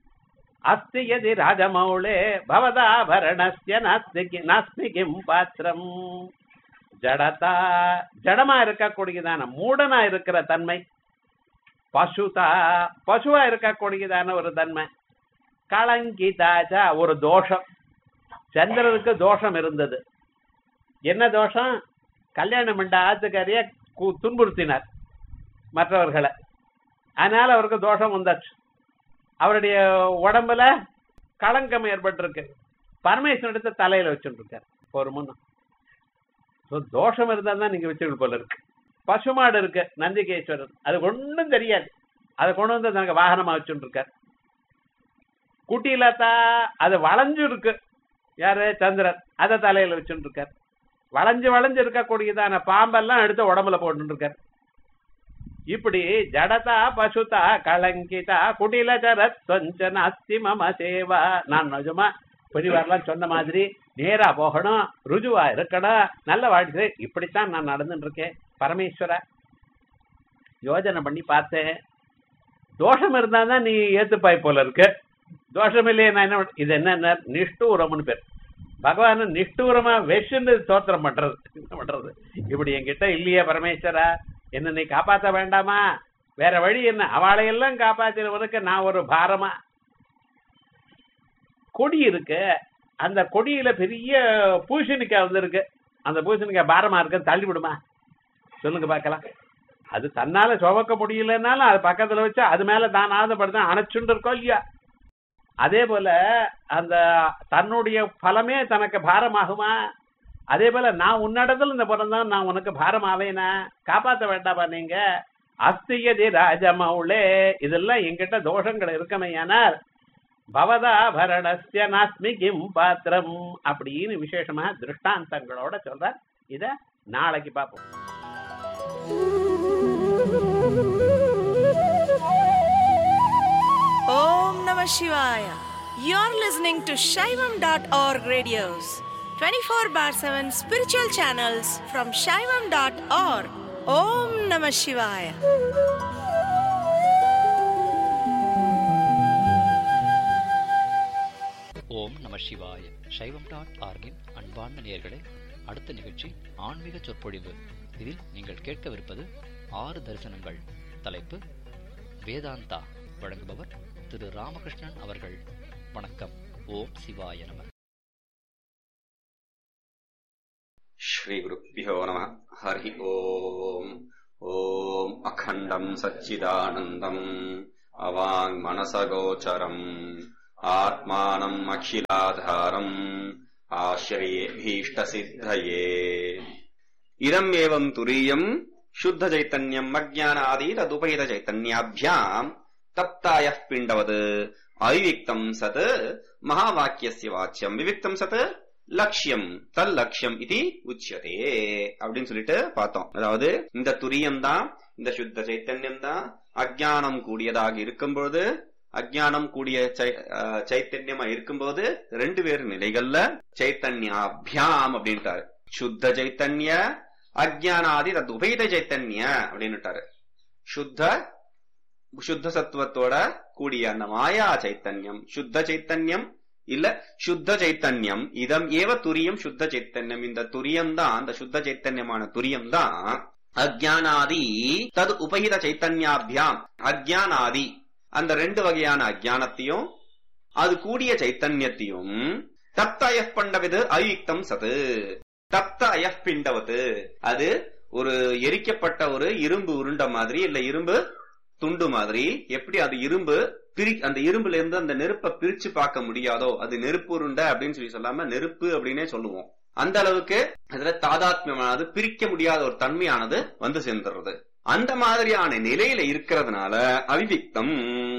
அஸ்தி யதி ராஜமௌளே பவதாபரணஸ்ய நாஸ்தி கி- நாஸ்தி கிம் பாத்திரம் ஜடதா ஜடமா இருக்கக்கூடியதான மூடனா இருக்கிற தன்மை பசுதா பசுவா இருக்கக்கூடியதான ஒரு தன்மை களங்கிதாச்சா ஒரு தோஷம் சந்திரனுக்கு தோஷம் இருந்தது என்ன தோஷம் கல்யாணம் பண்ண ஆத்துக்காரிய கு- துன்புறுத்தினார் மற்றவர்களை அதனால அவருக்கு தோஷம் வந்தாச்சு அவருடைய உடம்புல களங்கம் ஏற்பட்டிருக்கு பரமேஸ்வரன் எடுத்து தலையில வச்சுட்டு இருக்காரு ஒரு முன்னம் So, தோஷம் இருந்தா தான் நீங்க வச்சுக்கணும் போல இருக்கு பசுமாடு இருக்கு நந்திகேஸ்வரர் அது ஒண்ணும் தெரியாது அதை கொண்டு வந்து தனக்கு வாகனமா வச்சுட்டு இருக்காரு குட்டியிலத்தா அது வளைஞ்சு இருக்கு யாரு சந்திரன் அதை தலையில வச்சுட்டு இருக்காரு வளைஞ்சு வளைஞ்சு இருக்கக்கூடியதான பாம்பெல்லாம் எடுத்து உடம்புல போட்டு இருக்காரு இப்படி ஜடதா பசுதா கலங்கிதா குடிலச்சரத் சொஞ்சன அஸ்தி மம சேவா நான் நிஜமா பெரியவாரெல்லாம் சொன்ன மாதிரி நேரா போகணும் ருஜுவா இருக்கணும் நல்ல வாழ்க்கை இப்படித்தான் நான் நடந்துட்டு இருக்கேன் பரமேஸ்வரா யோஜனை பண்ணி பார்த்தேன் தோஷம் இருந்தா தான் நீ ஏத்துப்பாய் போல இருக்கு தோஷம் இல்லையே நான் என்ன பண்ண- இது என்ன நிஷ்டூரம்னு பேர் பகவான் நிஷ்டூரமா வெஷுன்னு தோத்திரம் பண்றது என்ன பண்றது இப்படி என்கிட்ட இல்லையே பரமேஸ்வரா என்ன நீ காப்பாத்த வேண்டாமா வேற வழி என்ன அவளையெல்லாம் காப்பாத்தினவனுக்கு நான் ஒரு பாரமா கொடி இருக்கு அந்த கொடியில பெரிய பூசணிக்காய் வந்திருக்கு அந்த பூசணிக்காய் பாரமா இருக்கு தள்ளி விடுமா சொல்லுங்க பார்க்கலாம் அது தன்னால சுமக்க முடியலன்னாலும் அது பக்கத்துல வச்சு அது மேல தான் ஆதப்படுத்த அணைச்சுட்டு இருக்கோம் இல்லையா அதே போல அந்த தன்னுடைய பலமே தனக்கு பாரமாகுமா அதே போல நான் உன்னிடத்துல இந்த பிறந்தான் நான் உனக்கு பாரம் ஆவேனா காப்பாத்த வேண்டாமா நீங்க அஸ்தியதி ராஜமௌளே இதெல்லாம் என்கிட்ட தோஷங்கள் இருக்கமையானால் பவதாபரணஸ்ய நாஸ்மி கிம் பாத்திரம் அப்படின்னு விசேஷமா திருஷ்டாந்தங்களோட சொல்ற இத நாளைக்கு பார்ப்போம் Om Namah Shivaya. You're listening to Shaivam.org radios, 24 bar 7 spiritual channels from Shaivam.org. Om Namah Shivaya. ஓம் நம சிவாய சைவம் டாட் ஆர்கின் அன்பார்ந்த நேயர்களே அடுத்த நிகழ்ச்சி ஆன்மீக சொற்பொழிவு இதில் நீங்கள் கேட்கவிருப்பது ஆறு தரிசனங்கள் தலைப்பு வேதாந்தா வழங்குபவர் திரு ராமகிருஷ்ணன் அவர்கள் வணக்கம் ஓம் சிவாய நம श्रीगुरुभ्यो नमः हरि ओम् ॐ अखण्डम् सच्चिदानन्दम् अवाङ्मनसगोचरम् आत्मानम् अखिलाधारम् आश्रयेभीष्टसिद्धये इदम् एवम् तुरीयम् शुद्धचैतन्यम् अज्ञानादीतदुपैतचैतन्याभ्याम् तप्तायः पिण्डवत् अविविक्तम् सत् महावाक्यस्य वाच्यम् विविक्तम् सत् லட்சியம் தல் லட்சியம் இது உச்சியதே அப்படின்னு சொல்லிட்டு பார்த்தோம் அதாவது இந்த துரியம் தான் இந்த சுத்த சைத்தன்யம் தான் அஜானம் கூடியதாக இருக்கும் பொழுது அஜானம் கூடிய சைத்தன்யமா இருக்கும்போது ரெண்டு பேர் நிலைகள்ல சைத்தன்யாபியாம் அப்படின்ட்டாரு சுத்த சைத்தன்ய அஜானாதி தத் உபேத சைத்தன்ய அப்படின்னுட்டாரு சுத்த சுத்த சத்துவத்தோட கூடிய அந்த மாயா சைத்தன்யம் சுத்த சைத்தன்யம் இல்ல சுத்த சைத்தன்யம் இதம் ஏவ துரியம் சுத்த சைத்தன்யம் இந்த துரியம் தான் அந்த சுத்த சைத்தன்யமான துரியம் தான் அஜானாதி தது உபகித சைத்தன்யாபியாம் அஜானாதி அந்த ரெண்டு வகையான அஜானத்தையும் அது கூடிய சைத்தன்யத்தையும் தப்த அயப் பண்டவது அயுக்தம் சது தப்த அயப் பிண்டவது அது ஒரு எரிக்கப்பட்ட ஒரு இரும்பு உருண்ட மாதிரி இல்ல இரும்பு துண்டு மாதிரி எப்படி அது இரும்பு பிரி அந்த இரும்புல இருந்து அந்த நெருப்பை பிரிச்சு பார்க்க முடியாதோ அது நெருப்பு உருண்டை அப்படின்னு சொல்லி சொல்லாம நெருப்பு அப்படின்னே சொல்லுவோம் அந்த அளவுக்கு அதுல தாதாத்மியமானது பிரிக்க முடியாத ஒரு தன்மையானது வந்து சேர்ந்துடுறது அந்த மாதிரியான நிலையில இருக்கிறதுனால அவிவிக்தம்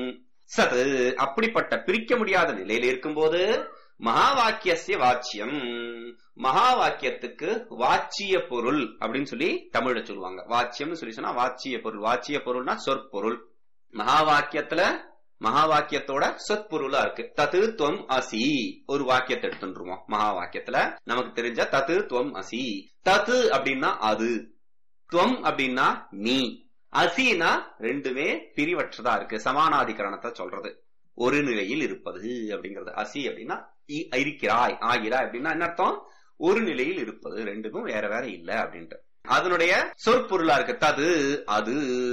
சது அப்படிப்பட்ட பிரிக்க முடியாத நிலையில இருக்கும்போது மகா வாக்கியசிய வாச்சியம் மகா வாக்கியத்துக்கு வாச்சிய பொருள் அப்படின்னு சொல்லி தமிழ்ல சொல்லுவாங்க வாச்சியம்னு சொல்லி சொன்னா வாச்சிய பொருள் வாச்சிய பொருள்னா சொற்பொருள் மகா வாக்கியத்துல மகா வாக்கியத்தோட சொற்பொருளா இருக்கு தத்து துவம் அசி ஒரு வாக்கியத்தை எடுத்துருவோம் மகா வாக்கியத்துல நமக்கு தெரிஞ்ச தத்து துவம் அசி தத்து அப்படின்னா அது துவம் அப்படின்னா நீ அசினா ரெண்டுமே பிரிவற்றதா இருக்கு சமானாதிகரணத்தை சொல்றது ஒரு நிலையில் இருப்பது அப்படிங்கிறது அசி அப்படின்னா இருக்கிறாய் ஆகிறாய் அப்படின்னா என்ன அர்த்தம் ஒரு நிலையில் இருப்பது ரெண்டுக்கும் வேற வேற இல்ல அப்படின்ட்டு அதனுடைய சொற்பொருளா இருக்கு தது அது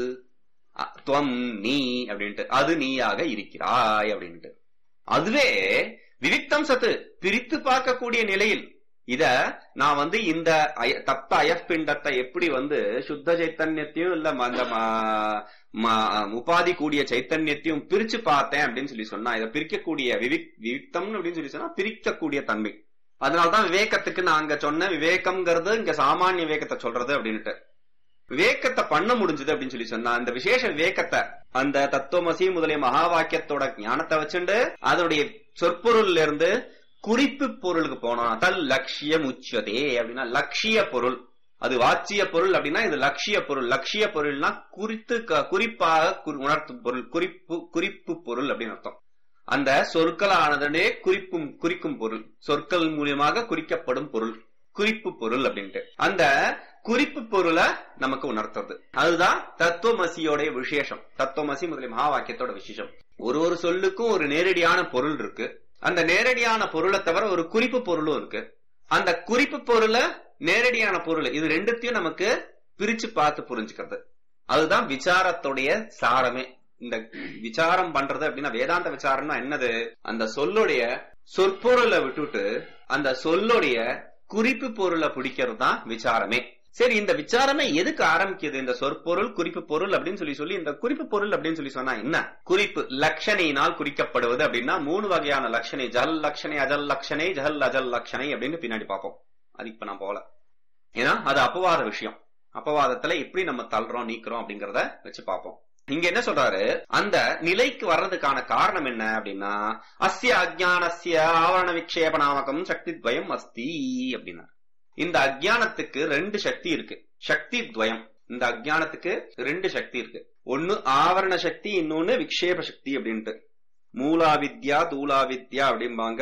துவம் நீ அப்படின்ட்டு அது நீயாக இருக்கிறாய் அப்படின்ட்டு அதுவே விவிக்தம் சத்து பிரித்து பார்க்கக்கூடிய நிலையில் இத நான் வந்து இந்த தப்த அயப்பிண்டத்தை எப்படி வந்து சுத்த சைத்தன்யத்தையும் இல்ல அந்த உபாதி கூடிய சைத்தன்யத்தையும் பிரிச்சு பார்த்தேன் அப்படின்னு சொல்லி சொன்னா இதை பிரிக்கக்கூடிய விவிக் விவிக்தம்னு அப்படின்னு சொல்லி சொன்னா பிரிக்கக்கூடிய தன்மை அதனாலதான் விவேகத்துக்கு நான் அங்க சொன்ன விவேகம்ங்கிறது இங்க சாமானிய விவேகத்தை சொல்றது அப்படின்ட்டு விவேகத்தை பண்ண முடிஞ்சது அப்படின்னு சொல்லி சொன்னா அந்த விசேஷ விவேகத்தை அந்த தத்துவமசி முதலிய மகா வாக்கியத்தோட ஞானத்தை வச்சுண்டு அதனுடைய சொற்பொருள்ல இருந்து குறிப்பு பொருளுக்கு போனோம் தல் லட்சியம் உச்சதே அப்படின்னா லட்சிய பொருள் அது வாச்சிய பொருள் அப்படின்னா இது லட்சிய பொருள் லட்சிய பொருள்னா குறித்து குறிப்பாக உணர்த்தும் பொருள் குறிப்பு குறிப்பு பொருள் அப்படின்னு அர்த்தம் அந்த சொற்களானதனே குறிப்பும் குறிக்கும் பொருள் சொற்கள் மூலியமாக குறிக்கப்படும் பொருள் குறிப்பு பொருள் அப்படின்ட்டு அந்த குறிப்பு பொருளை நமக்கு உணர்த்துறது அதுதான் தத்துவமசியோட விசேஷம் தத்துவமசி முதலிய மகா வாக்கியத்தோட விசேஷம் ஒரு ஒரு சொல்லுக்கும் ஒரு நேரடியான பொருள் இருக்கு அந்த நேரடியான பொருளை தவிர ஒரு குறிப்பு பொருளும் இருக்கு அந்த குறிப்பு பொருளை நேரடியான பொருள் இது ரெண்டுத்தையும் நமக்கு பிரிச்சு பார்த்து புரிஞ்சுக்கிறது அதுதான் விசாரத்துடைய சாரமே இந்த விசாரம் பண்றது அப்படின்னா வேதாந்த விசாரம்னா என்னது அந்த சொல்லுடைய சொற்பொருளை விட்டுட்டு அந்த சொல்லுடைய குறிப்பு பொருளை பிடிக்கிறது தான் விசாரமே சரி இந்த விசாரமே எதுக்கு ஆரம்பிக்குது இந்த சொற்பொருள் குறிப்பு பொருள் அப்படின்னு சொல்லி சொல்லி இந்த குறிப்பு பொருள் அப்படின்னு சொல்லி சொன்னா என்ன குறிப்பு லட்சணையினால் குறிக்கப்படுவது அப்படின்னா மூணு வகையான லட்சணை ஜல் லட்சணை அஜல் லட்சணை ஜல் அஜல் லட்சணை அப்படின்னு பின்னாடி பார்ப்போம் அது இப்ப நான் போல ஏன்னா அது அப்பவாத விஷயம் அப்பவாதத்துல எப்படி நம்ம தள்ளுறோம் நீக்கிறோம் அப்படிங்கறத வச்சு பார்ப்போம் இங்க என்ன சொல்றாரு அந்த நிலைக்கு வர்றதுக்கான காரணம் என்ன அப்படின்னா அஸ்ய அஜானஸ்ய ஆவரண விக்ஷேப நாமகம் சக்தி துவயம் அஸ்தி அப்படின்னா இந்த அஜானத்துக்கு ரெண்டு சக்தி இருக்கு சக்தி துவயம் இந்த அஜானத்துக்கு ரெண்டு சக்தி இருக்கு ஒன்னு ஆவரண சக்தி இன்னொன்னு விக்ஷேப சக்தி அப்படின்ட்டு மூலாவித்யா தூளாவித்யா அப்படிம்பாங்க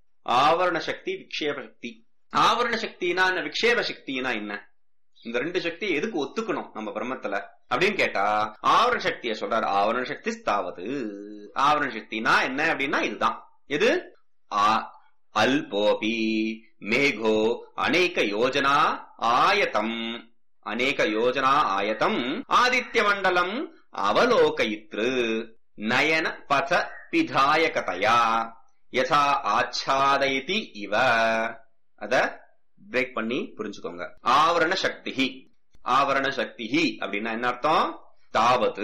ஆவரண சக்தி விக்ஷேப சக்தி ஆவரண சக்தினா என்ன விக்ஷேப சக்தினா என்ன இந்த ரெண்டு சக்தியை எதுக்கு ஒத்துக்கணும் நம்ம பிரம்மத்துல அப்படின்னு கேட்டா ஆவரண சக்தியை சொல்றாரு ஆவரண சக்தி ஸ்தாவது ஆவரண சக்தினா என்ன அப்படின்னா இதுதான் எது आ- अल्पोऽपि मेघो अनेकयोजना आयतम् अनेकयोजना आयतम् आदित्यमण्डलम् अवलोकयितृ नयन पथ पिधायकतया யதா ஆச்சாதயதி இவ அத பிரேக் பண்ணி புரிஞ்சுக்கோங்க ஆவரண சக்தி ஆவரண சக்தி அப்படின்னா என்ன அர்த்தம் தாவது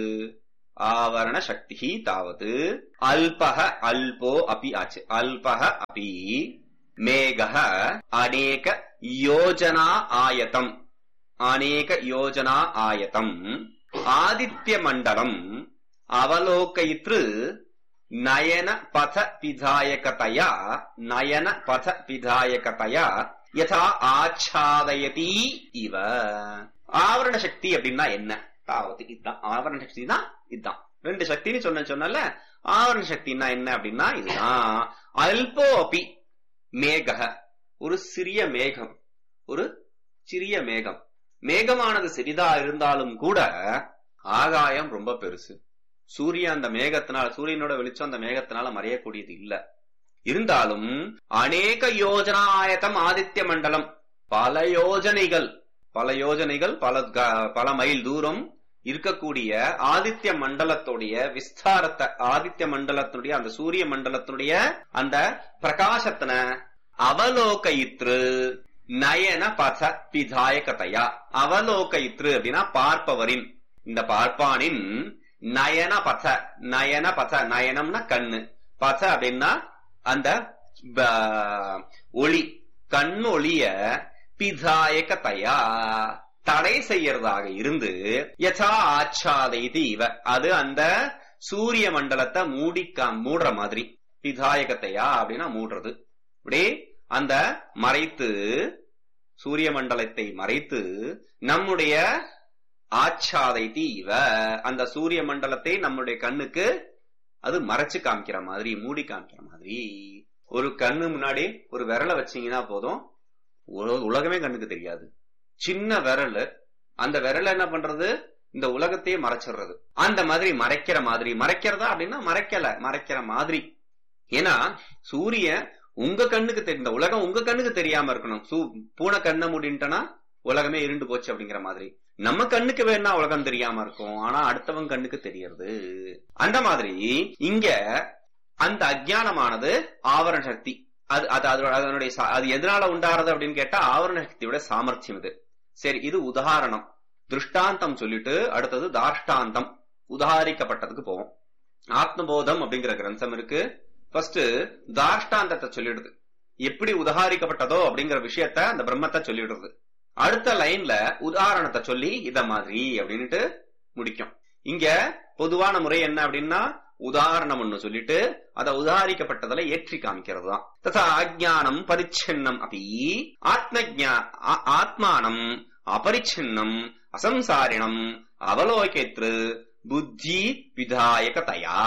ஆவரண சக்தி தாவது அல்பக அல்போ அபி ஆச்சு அல்பக அபி மேகः அநேக யோஜனா ஆயதம் அநேக யோஜனா ஆயதம் ஆதித்ய மண்டலம் அவலோகயித்ரு நயன பத பிதாயகதயா நயன பத பிதாயகதயா யதா ஆச்சாதயதி இவ ஆவரண சக்தி அப்படின்னா என்ன தாவது இதுதான் ஆவரண சக்தி தான் இதுதான் ரெண்டு சக்தின்னு சொன்ன சொன்னல ஆவரண சக்தின்னா என்ன அப்படின்னா இதுதான் அல்போ அபி மேகக ஒரு சிறிய மேகம் ஒரு சிறிய மேகம் மேகமானது சிறிதா இருந்தாலும் கூட ஆகாயம் ரொம்ப பெருசு சூரியன் அந்த மேகத்தினால சூரியனோட வெளிச்சம் அந்த மேகத்தினால மறையக்கூடியது இல்ல இருந்தாலும் அநேக யோஜனா ஆயத்தம் ஆதித்ய மண்டலம் பல யோஜனைகள் பல யோஜனைகள் பல க- பல மைல் தூரம் இருக்கக்கூடிய ஆதித்ய மண்டலத்துடைய விஸ்தாரத்தை ஆதித்ய மண்டலத்தினுடைய அந்த சூரிய மண்டலத்தினுடைய அந்த பிரகாசத்தின அவலோகயித்ரு நயன பத பிதாயகதையா அவலோகயித்ரு அப்படின்னா பார்ப்பவரின் இந்த பார்ப்பானின் நயன பத நயன பத நயனம்னா கண்ணு பத அப்படின்னா அந்த ப- ஒளி கண் ஒளிய பிதாயகதையா தடை செய்யறதாக இருந்து யசா ஆச்சாதைதி இவ அது அந்த சூரிய மண்டலத்தை மூடிக்கா மூடுற மாதிரி பிதாயகத்தையா அப்படின்னா மூடுறது இப்படி அந்த மறைத்து சூரிய மண்டலத்தை மறைத்து நம்முடைய ஆச்சாதைதி இவ அந்த சூரிய மண்டலத்தை நம்முடைய கண்ணுக்கு அது மறைச்சு காமிக்கிற மாதிரி மூடி காமிக்கிற மாதிரி ஒரு கண்ணு முன்னாடி ஒரு விரலை வச்சீங்கன்னா போதும் உல- உலகமே கண்ணுக்கு தெரியாது சின்ன விரல் அந்த விரல் என்ன பண்றது இந்த உலகத்தையே மறைச்சிடுறது அந்த மாதிரி மறைக்கிற மாதிரி மறைக்கிறதா அப்படின்னா மறைக்கல மறைக்கிற மாதிரி ஏன்னா சூரியன் உங்க கண்ணுக்கு தெரி- இந்த உலகம் உங்க கண்ணுக்கு தெரியாம இருக்கணும் சூ- பூனை கண்ணை மூடின்ட்டனா உலகமே இருண்டு போச்சு அப்படிங்கிற மாதிரி நம்ம கண்ணுக்கு வேணா உலகம் தெரியாம இருக்கும் ஆனா அடுத்தவங்க கண்ணுக்கு தெரியறது அந்த மாதிரி இங்க அந்த அஜ்ஞானமானது ஆவரண சக்தி அது அது அதோட அதனுடைய சா- அது எதனால உண்டாறது அப்படின்னு கேட்டா ஆவரண சக்தியோட சாமர்த்தியம் இது சரி இது உதாரணம் திருஷ்டாந்தம் சொல்லிட்டு அடுத்தது தாஷ்டாந்தம் உதாரிக்கப்பட்டதுக்கு போவோம் ஆத்மபோதம் அப்படிங்கிற கிரந்தம் இருக்கு ஃபர்ஸ்ட் தாஷ்டாந்தத்தை சொல்லிடுது எப்படி உதாரிக்கப்பட்டதோ அப்படிங்கிற விஷயத்த அந்த பிரம்மத்தை சொல்லிடுறது அடுத்த லைன்ல உதாரணத்தை சொல்லி இத மாதிரி அப்படின்னுட்டு முடிக்கும் இங்க பொதுவான முறை என்ன அப்படின்னா உதாரணம் ஒண்ணு சொல்லிட்டு அத உதாரிக்கப்பட்டதுல ஏற்றி காமிக்கிறது தான் ததா அஜானம் பரிச்சின்னம் அப்படி ஆத்மஜா ஆ- ஆத்மானம் அபரிச்சின்னம் அசம்சாரிணம் அவலோகேத்ரு புத்தி விதாயகதயா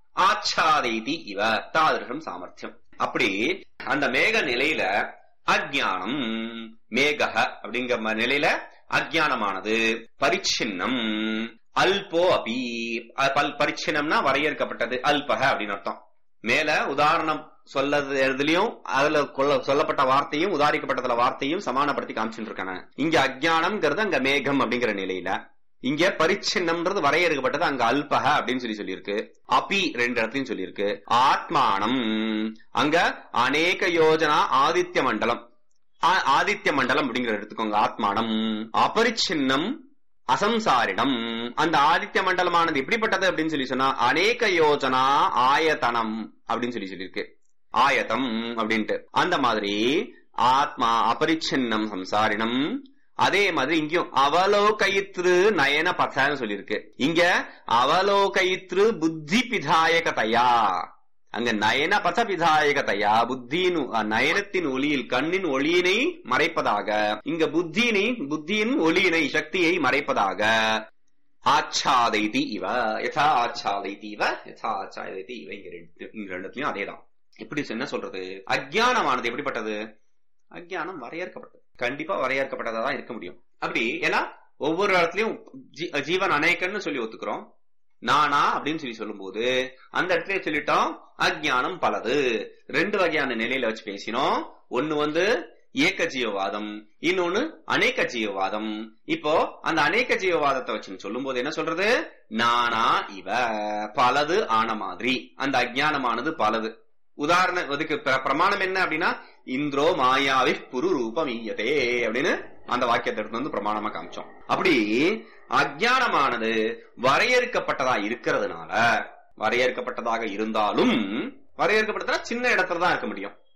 ஆச்சாதைதி இவ தாதிருஷம் சாமர்த்தியம் அப்படி அந்த மேக நிலையில அஜ்ஞானம் மேகஹ அப்படிங்கிற ம- நிலையில அஜ்ஞானமானது பரிச்சின்னம் அல்போ அபி அ- பல் பரிச்சின்னம்னா வரையறுக்கப்பட்டது அல்பக அப்படின்னு அர்த்தம் மேல உதாரணம் சொல்லது எதுலயும் அதுல கொள்ள- சொல்லப்பட்ட வார்த்தையும் உதாரிக்கப்பட்டதுல வார்த்தையும் சமானப்படுத்தி காமிச்சுட்டு இருக்காங்க இங்க அஜ்ஞானம்ங்கிறது அங்க மேகம் அப்படிங்கிற நிலையில இங்க பரிச்சின்னம்ன்றது வரையறுக்கப்பட்டது அங்க அல்பக அப்படின்னு சொல்லி சொல்லியிருக்கு அபி ரெண்டு இடத்துலயும் சொல்லியிருக்கு ஆத்மானம் அங்க அநேக யோஜனா ஆதித்ய மண்டலம் ஆ- ஆதித்ய மண்டலம் அப்படிங்கிற எடுத்துக்கோங்க ஆத்மானம் அபரிச்சின்னம் அசம்சாரிடம் அந்த ஆதித்ய மண்டலமானது எப்படிப்பட்டது அப்படின்னு சொல்லி சொன்னா அநேக யோஜனா ஆயத்தனம் அப்படின்னு சொல்லி சொல்லியிருக்கு ஆயத்தம் அப்படின்ட்டு அந்த மாதிரி ஆத்மா அபரிச்சின்னம் சம்சாரினம் அதே மாதிரி இங்கேயும் அவலோகயித்ரு நயன பதன்னு சொல்லியிருக்கு இங்க அவலோகயித்ரு புத்தி பிதாயகதையா அங்க நயன பத பிதாயகதையா புத்தியின் அ, நயனத்தின் ஒளியில் கண்ணின் ஒளியினை மறைப்பதாக இங்க புத்தியினை புத்தியின் ஒளியினை சக்தியை மறைப்பதாக ஆச்சாதைதி இவ யதா ஆச்சாதைதி இவ யதா ஆச்சாதைதி இவ இங்க ரெண்டு இங்க ரெண்டுலயும் அதேதான் எப்படி என்ன சொல்றது அஜ்ஞானமானது எப்படிப்பட்டது அஜ்ஞானம் வரையறுக்கப்பட்டது கண்டிப்பா வரையறுக்கப்பட்டதா தான் இருக்க முடியும் அப்படி ஏன்னா ஒவ்வொரு இடத்துலயும் ஜீ- ஜீவன் அநேகன்னு சொல்லி ஒத்துக்கிறோம் நானா அப்படின்னு சொல்லி சொல்லும்போது அந்த இடத்துல சொல்லிட்டோம் அஜ்ஞானம் பலது ரெண்டு வகையான நிலையில வச்சு பேசினோம் ஒன்னு வந்து ஏக ஜீவவாதம் இன்னொன்னு அநேக ஜீவவாதம் இப்போ அந்த அநேக ஜீவவாதத்தை வச்சு சொல்லும் போது என்ன சொல்றது நானா இவ பலது ஆன மாதிரி அந்த அஜ்ஞானமானது பலது உதாரணம் அதுக்கு பிர- பிரமாணம் என்ன அப்படின்னா இந்திரோ மாயாவி புரு ரூபம் ஈயதே அப்படின்னு அந்த வாக்கியத்தை எடுத்து வந்து பிரமாணமா காமிச்சோம் அப்படி அஜ்ஞானமானது வரையறுக்கப்பட்டதா இருக்கிறதுனால வரையறுக்கப்பட்டதாக இருந்தாலும் வரையறுக்கப்பட்டதா சின்ன இடத்துல தான் இருக்க முடியும்